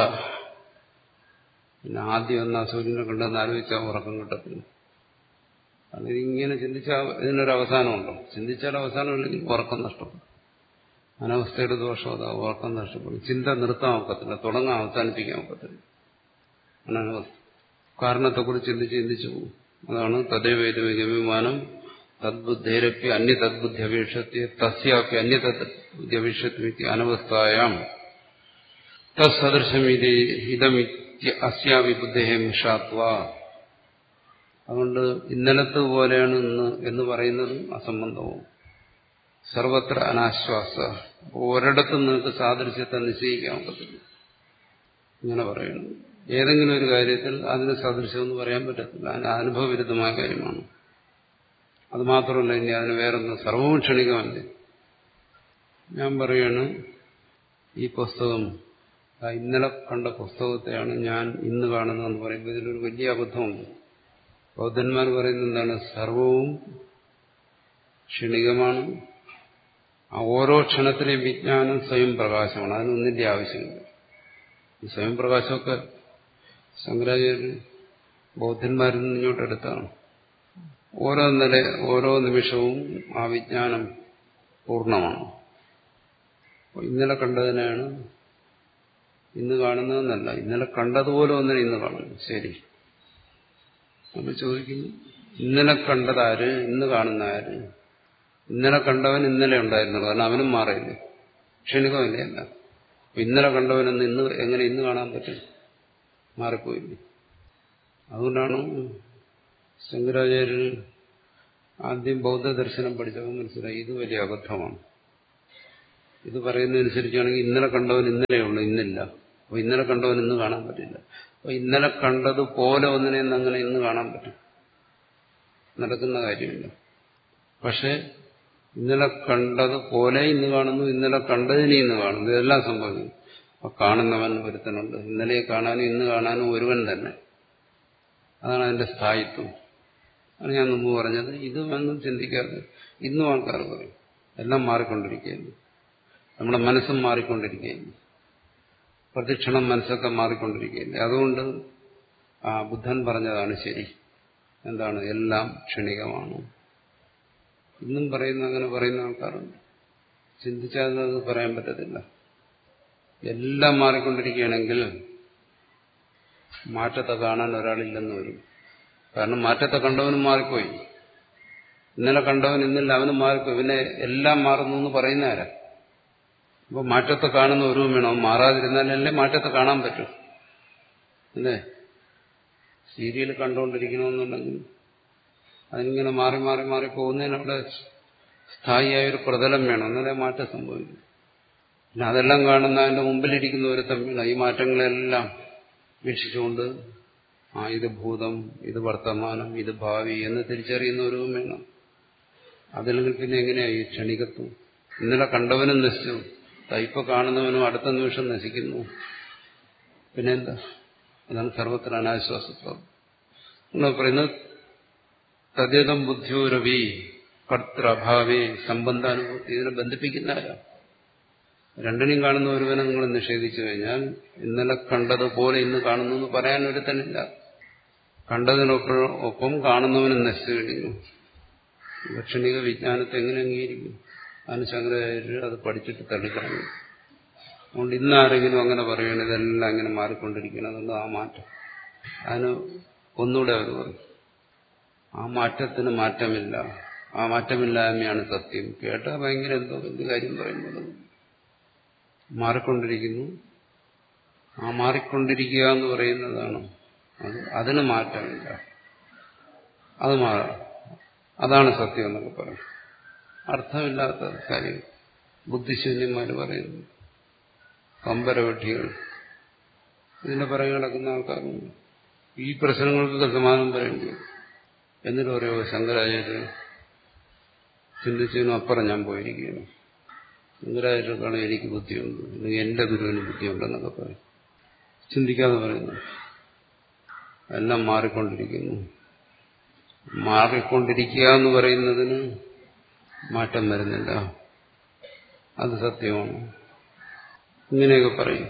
പിന്നെ ആദ്യം ഒന്ന് ആ സൂര്യനെ കണ്ടെന്ന് ആലോചിച്ചാൽ ഉറക്കം കിട്ടത്തില്ല അതിങ്ങനെ ചിന്തിച്ചാൽ ഇതിനൊരു അവസാനമുണ്ടോ ചിന്തിച്ചാൽ അവസാനമില്ലെങ്കിൽ ഉറക്കം നഷ്ടപ്പെടും അനവസ്ഥയുടെ ദോഷം അതാ ഉറക്കം നഷ്ടപ്പെടും ചിന്ത നിർത്താൻ ഒക്കത്തില്ല തുടങ്ങാൻ അവസാനിപ്പിക്കാൻ ഒക്കത്തില്ല അനവസ്ഥ കാരണത്തെക്കുറിച്ച് ചിന്തിച്ച് ചിന്തിച്ചു പോകും അതാണ് തദൈവേദവിമാനം തദ്ബുദ്ധേരപ്പി അന്യ തദ്ബുദ്ധി അപേക്ഷത്തെ തസ്യാപ്പി അന്യ തദ്ബുദ്ധി അപേക്ഷത്തി അനവസ്ഥായാം തത്സദൃശം ഇതമിത്യ അസ്യാവി ബുദ്ധേഹം മിഷാത്വ അതുകൊണ്ട് ഇന്നലത്തെ പോലെയാണ് ഇന്ന് എന്ന് പറയുന്നത് അസംബന്ധവും സർവത്ര അനാശ്വാസ ഒരിടത്തും നിങ്ങൾക്ക് സാദൃശ്യത്തെ നിശ്ചയിക്കാൻ പറ്റില്ല ഇങ്ങനെ പറയുന്നു ഏതെങ്കിലും ഒരു കാര്യത്തിൽ അതിന് സദൃശ്യമെന്ന് പറയാൻ പറ്റത്തില്ല അതിന് അനുഭവവിരുദ്ധമായ കാര്യമാണ് അത് മാത്രമല്ല ഇനി അതിന് വേറൊന്ന് സർവവും ക്ഷണികമല്ലേ ഞാൻ പറയാണ് ഈ പുസ്തകം ഇന്നലെ കണ്ട പുസ്തകത്തെയാണ് ഞാൻ ഇന്ന് കാണുന്നതെന്ന് പറയുമ്പോൾ ഇതിലൊരു വലിയ അബദ്ധമുണ്ട് ബൗദ്ധന്മാർ പറയുന്നത് എന്താണ് സർവവും ക്ഷണികമാണ് ആ ഓരോ ക്ഷണത്തിലെയും വിജ്ഞാനം സ്വയം പ്രകാശമാണ് അതിനൊന്നിന്റെ ആവശ്യമില്ല ഈ സ്വയം പ്രകാശമൊക്കെ ശങ്കരാചാര്യ ബൗദ്ധന്മാരിൽ നിന്ന് ഇങ്ങോട്ടെടുത്താണ് ഓരോ നില ഓരോ നിമിഷവും ആ വിജ്ഞാനം പൂർണ്ണമാണ് ഇന്നലെ കണ്ടതിനാണ് ഇന്ന് കാണുന്നതെന്നല്ല ഇന്നലെ കണ്ടതുപോലെ ഒന്നിനെ ഇന്ന് കാണുന്നു ശരി നമ്മൾ ചോദിക്കുന്നു ഇന്നലെ കണ്ടതാര് ഇന്ന് കാണുന്ന ആര് ഇന്നലെ കണ്ടവൻ ഇന്നലെ ഉണ്ടായിരുന്നുള്ളൂ കാരണം അവനും മാറിയില്ലേ ക്ഷണികമല്ലേ അല്ല ഇന്നലെ കണ്ടവനെന്ന് ഇന്ന് എങ്ങനെ ഇന്ന് കാണാൻ പറ്റും മാറിപ്പോയില്ലേ അതുകൊണ്ടാണ് ശങ്കരാചാര്യർ ആദ്യം ബൗദ്ധ ദർശനം പഠിച്ചപ്പോൾ മനസ്സിലായി ഇത് വലിയ അബദ്ധമാണ് ഇത് പറയുന്നതനുസരിച്ചാണെങ്കിൽ ഇന്നലെ കണ്ടവൻ ഇന്നലെ ഉള്ളു ഇന്നില്ല അപ്പോൾ ഇന്നലെ കണ്ടവൻ ഇന്ന് കാണാൻ പറ്റില്ല അപ്പോൾ ഇന്നലെ കണ്ടതുപോലെ ഒന്നിനെ അങ്ങനെ ഇന്ന് കാണാൻ പറ്റും നടക്കുന്ന കാര്യമില്ല പക്ഷെ ഇന്നലെ കണ്ടതുപോലെ ഇന്ന് കാണുന്നു ഇന്നലെ കണ്ടതിനെ ഇന്ന് കാണുന്നു ഇതെല്ലാം സംഭവിക്കുന്നു അപ്പൊ കാണുന്നവൻ ഒരുത്തനുണ്ട് ഇന്നലെ കാണാനും ഇന്ന് കാണാനും ഒരുവൻ തന്നെ അതാണ് അതിന്റെ സ്ഥായിത്വം അത് ഞാൻ മുമ്പ് പറഞ്ഞത് ഇത് ഒന്നും ചിന്തിക്കാതെ ഇന്നും ആൾക്കാർ പറയും എല്ലാം മാറിക്കൊണ്ടിരിക്കുകയാണ് നമ്മുടെ മനസ്സും മാറിക്കൊണ്ടിരിക്കുകയാണ് പ്രദക്ഷിണം മനസ്സൊക്കെ മാറിക്കൊണ്ടിരിക്കുകയില്ലേ അതുകൊണ്ട് ആ ബുദ്ധൻ പറഞ്ഞതാണ് ശരി എന്താണ് എല്ലാം ക്ഷണികമാണ് ഇന്നും പറയുന്ന അങ്ങനെ പറയുന്ന ആൾക്കാരുണ്ട് ചിന്തിച്ചാൽ അത് പറയാൻ പറ്റത്തില്ല എല്ലാം മാറിക്കൊണ്ടിരിക്കുകയാണെങ്കിൽ മാറ്റത്തെ കാണാൻ ഒരാളില്ലെന്ന് വരും കാരണം മാറ്റത്തെ കണ്ടവനും മാറിപ്പോയി ഇന്നലെ കണ്ടവൻ ഇന്നില്ല അവനും മാറിപ്പോയി പിന്നെ എല്ലാം മാറുന്നു എന്ന് പറയുന്ന ആരാ അപ്പൊ മാറ്റത്തെ കാണുന്ന ഒരു വേണം അവൻ മാറാതിരുന്നാലല്ലേ മാറ്റത്തെ കാണാൻ പറ്റൂ അല്ലേ സീരിയൽ കണ്ടുകൊണ്ടിരിക്കണമെന്നുണ്ടെങ്കിൽ അതിനിങ്ങനെ മാറി മാറി മാറി പോകുന്നതിന് അവിടെ സ്ഥായിയായ ഒരു പ്രതലം വേണം എന്നാലേ മാറ്റം സംഭവിക്കും പിന്നെ അതെല്ലാം കാണുന്ന അതിന്റെ മുമ്പിലിരിക്കുന്ന ഒരു തമ്മിൽ ഈ മാറ്റങ്ങളെല്ലാം വീക്ഷിച്ചുകൊണ്ട് ആ ഇത് ഭൂതം ഇത് വർത്തമാനം ഇത് ഭാവി എന്ന് തിരിച്ചറിയുന്നവരും വേണം അതില്ലെങ്കിൽ പിന്നെ എങ്ങനെയായി ക്ഷണികത്വം ഇന്നലെ കണ്ടവനും നശിച്ചു ഇപ്പൊ കാണുന്നവനും അടുത്ത നിമിഷം നശിക്കുന്നു പിന്നെന്താ അതാണ് സർവത്ര അനാശ്വാസത്വം നമ്മൾ പറയുന്നത് തദ്യതം ബുദ്ധിയോരവി കർത്തൃഭാവേ സംബന്ധാനുഭൂതി ഇതിനെ ബന്ധിപ്പിക്കുന്ന ആരാ രണ്ടിനെയും കാണുന്ന ഒരുവനെ നിങ്ങൾ നിഷേധിച്ചു കഴിഞ്ഞാൽ ഇന്നലെ കണ്ടതുപോലെ ഇന്ന് കാണുന്നു എന്ന് പറയാൻ ഒരുത്തനില്ല കണ്ടതിനൊപ്പം ഒപ്പം കാണുന്നവനും നശിച്ചു കഴിഞ്ഞു ദക്ഷിണിക വിജ്ഞാനത്തെ എങ്ങനെ അംഗീകരിക്കും അതിന് ശങ്കരാചാര്യർ അത് പഠിച്ചിട്ട് തള്ളിക്കളഞ്ഞു അതുകൊണ്ട് ഇന്ന് ആരെങ്കിലും അങ്ങനെ പറയുകയാണ് ഇതെല്ലാം ഇങ്ങനെ മാറിക്കൊണ്ടിരിക്കണം അതുകൊണ്ട് ആ മാറ്റം അതിന് ഒന്നുകൂടെ അവർ പറയും ആ മാറ്റത്തിന് മാറ്റമില്ല ആ മാറ്റമില്ലായ്മയാണ് സത്യം കേട്ടാൽ ഭയങ്കര എന്തോ വലിയ കാര്യം പറയുന്നത് മാറിക്കൊണ്ടിരിക്കുന്നു ആ മാറിക്കൊണ്ടിരിക്കുക എന്ന് പറയുന്നതാണ് അത് അതിന് മാറ്റമില്ല അത് മാറാം അതാണ് സത്യം എന്നൊക്കെ പറയും അർത്ഥമില്ലാത്ത കാര്യം ബുദ്ധിശൂന്യന്മാർ പറയുന്നു കമ്പരവട്ടികൾ ഇതിന്റെ പിറകെ കിടക്കുന്ന ആൾക്കാരുണ്ട് ഈ പ്രശ്നങ്ങൾക്കൊക്കെ സമാധാനം പറയേണ്ടി വരും എന്നിട്ട് പറയുമോ ശങ്കരാചാര്യ ചിന്തിച്ചതിനും അപ്പുറം ഞാൻ പോയിരിക്കുകയാണ് ശങ്കരാചാര്യർക്കാണ് എനിക്ക് ബുദ്ധിയുണ്ട് അല്ലെങ്കിൽ എന്റെ ഗുരുവിന് ബുദ്ധിയുണ്ടെന്നൊക്കെ പറയും ചിന്തിക്കാതെ പറയുന്നു എല്ലാം മാറിക്കൊണ്ടിരിക്കുന്നു മാറിക്കൊണ്ടിരിക്കുക എന്ന് പറയുന്നതിന് മാറ്റം വരുന്നില്ല അത് സത്യമാണ് ഇങ്ങനെയൊക്കെ പറയും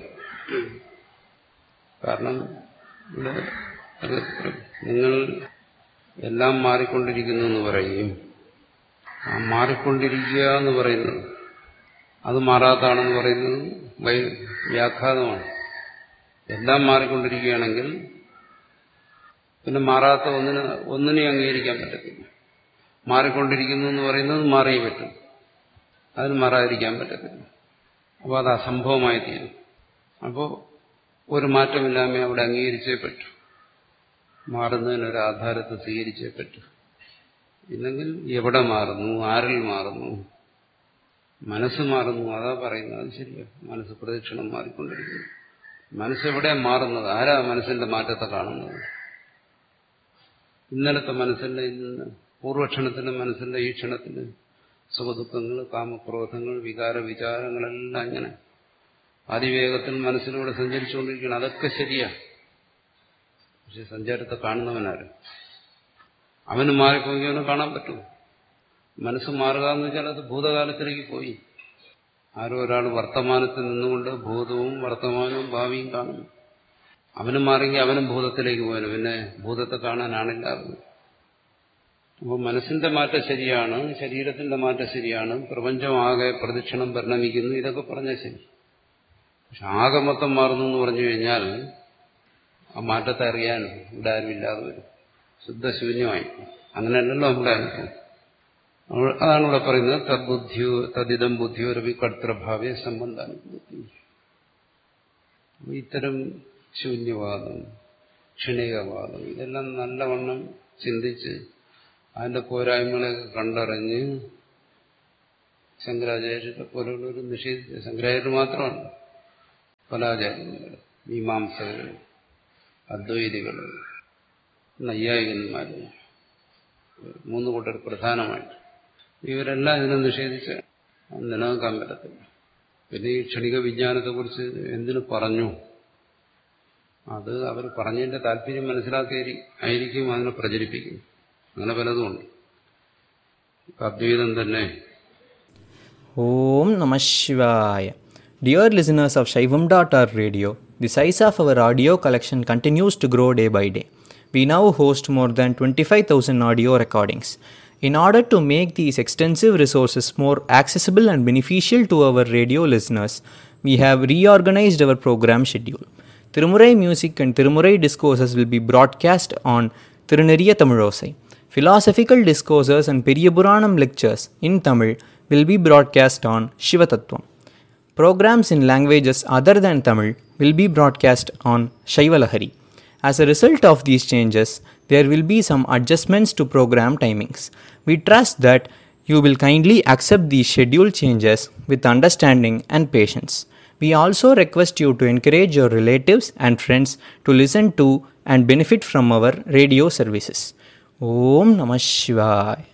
കാരണം ഇവിടെ അത് നിങ്ങൾ എല്ലാം മാറിക്കൊണ്ടിരിക്കുന്നു എന്ന് പറയുകയും ആ മാറിക്കൊണ്ടിരിക്കുക എന്ന് പറയുന്നത് അത് മാറാത്താണെന്ന് പറയുന്നത് വ്യാഘാതമാണ് എല്ലാം മാറിക്കൊണ്ടിരിക്കുകയാണെങ്കിൽ പിന്നെ മാറാത്ത ഒന്നിന് ഒന്നിനെ അംഗീകരിക്കാൻ പറ്റത്തില്ല മാറിക്കൊണ്ടിരിക്കുന്നു എന്ന് പറയുന്നത് മാറിയേ പറ്റും അതിന് മാറാതിരിക്കാൻ പറ്റത്തില്ല അപ്പോൾ അത് അസംഭവമായി തീരും അപ്പോൾ ഒരു മാറ്റമില്ലാമേ അവിടെ അംഗീകരിച്ചേ പറ്റൂ മാറുന്നതിനൊരു ആധാരത്തെ സ്വീകരിച്ചേ പറ്റൂ ഇല്ലെങ്കിൽ എവിടെ മാറുന്നു ആരിൽ മാറുന്നു മനസ്സ് മാറുന്നു അതാ പറയുന്നത് അത് ശരിയാ മനസ്സ് പ്രദക്ഷിണം മാറിക്കൊണ്ടിരിക്കുന്നു മനസ്സെവിടെ മാറുന്നത് ആരാ മനസ്സിന്റെ മാറ്റത്തെ കാണുന്നത് ഇന്നലത്തെ മനസ്സിന്റെ ഇന്ന് പൂർവക്ഷണത്തിന്റെ മനസ്സിന്റെ ഈ ക്ഷണത്തിന് സുഖദുഃഖങ്ങൾ കാമക്രോധങ്ങൾ വികാര വിചാരങ്ങളെല്ലാം ഇങ്ങനെ അതിവേഗത്തിൽ മനസ്സിലൂടെ സഞ്ചരിച്ചുകൊണ്ടിരിക്കണം അതൊക്കെ ശരിയാ പക്ഷെ സഞ്ചാരത്തെ കാണുന്നവനാരും അവന് മാറിപ്പോയി അവന് കാണാൻ പറ്റും മനസ്സ് മാറുക എന്ന് വെച്ചാൽ അത് ഭൂതകാലത്തിലേക്ക് പോയി ആരോ ഒരാൾ വർത്തമാനത്തിൽ നിന്നുകൊണ്ട് ഭൂതവും വർത്തമാനവും ഭാവിയും കാണുന്നു അവനും മാറിയെങ്കിൽ അവനും ഭൂതത്തിലേക്ക് പോയാലും പിന്നെ ഭൂതത്തെ കാണാനാണില്ലാതെ അപ്പോൾ മനസ്സിന്റെ മാറ്റം ശരിയാണ് ശരീരത്തിന്റെ മാറ്റം ശരിയാണ് പ്രപഞ്ചമാകെ പ്രദക്ഷിണം പരിണമിക്കുന്നു ഇതൊക്കെ പറഞ്ഞാൽ ശരി പക്ഷെ ആകെ മൊത്തം മാറുന്നു എന്ന് പറഞ്ഞു കഴിഞ്ഞാൽ ആ മാറ്റത്തെ അറിയാൻ ഇവിടെ ആരും ഇല്ലാതെ വരും ശുദ്ധശൂന്യമായി അങ്ങനെയല്ലല്ലോ നമ്മുടെ അനുഭവം അതാണ് ഇവിടെ പറയുന്നത് തദ്ബുദ്ധിയോ തദിതം ബുദ്ധിയോ രവി കർത്തൃഭാവേ സംബന്ധാനുഭൂതി ഇത്തരം ശൂന്യവാദം ക്ഷണികവാദം ഇതെല്ലാം നല്ലവണ്ണം ചിന്തിച്ച് അതിന്റെ പോരായ്മകളെയൊക്കെ കണ്ടറിഞ്ഞ് ശങ്കരാചാര്യരെ പോലുള്ളവർ നിഷേധിച്ച ശങ്കരാചാര്യർ മാത്രമല്ല പല ആചാര്യന്മാർ മീമാംസകർ അദ്വൈതികൾ നൈയായികന്മാർ മൂന്ന് കൂട്ടർ പ്രധാനമായിട്ട് ഇവരെല്ലാം ഇതിനെ നിഷേധിച്ച് നിലനിൽക്കാൻ പറ്റത്തില്ല പിന്നെ ഈ ക്ഷണിക വിജ്ഞാനത്തെക്കുറിച്ച് എന്തിനു പറഞ്ഞു അത് അവർ പറഞ്ഞതിന്റെ താല്പര്യം മനസ്സിലാക്കി ആയിരിക്കും അതിനെ പ്രചരിപ്പിക്കും അങ്ങനെ പലതുമുണ്ട് അദ്വൈതം തന്നെ Om Namah Shivaya. Dear listeners of Shaivam.org radio, the size of our audio collection continues to grow day by day. We now host more than 25,000 audio recordings. In order to make these extensive resources more accessible and beneficial to our radio listeners, we have reorganized our program schedule. Tirumurai music and Tirumurai discourses will be broadcast on Tiruneriya Tamilosai. Philosophical discourses and Periyapuranam lectures in Tamil will be broadcast on Shivatattvam. Programs in languages other than Tamil will be broadcast on Shaivalahari. As a result of these changes, there will be some adjustments to program timings. We trust that you will kindly accept these schedule changes with understanding and patience. We also request you to encourage your relatives and friends to listen to and benefit from our radio services. Om Namah Shivaya.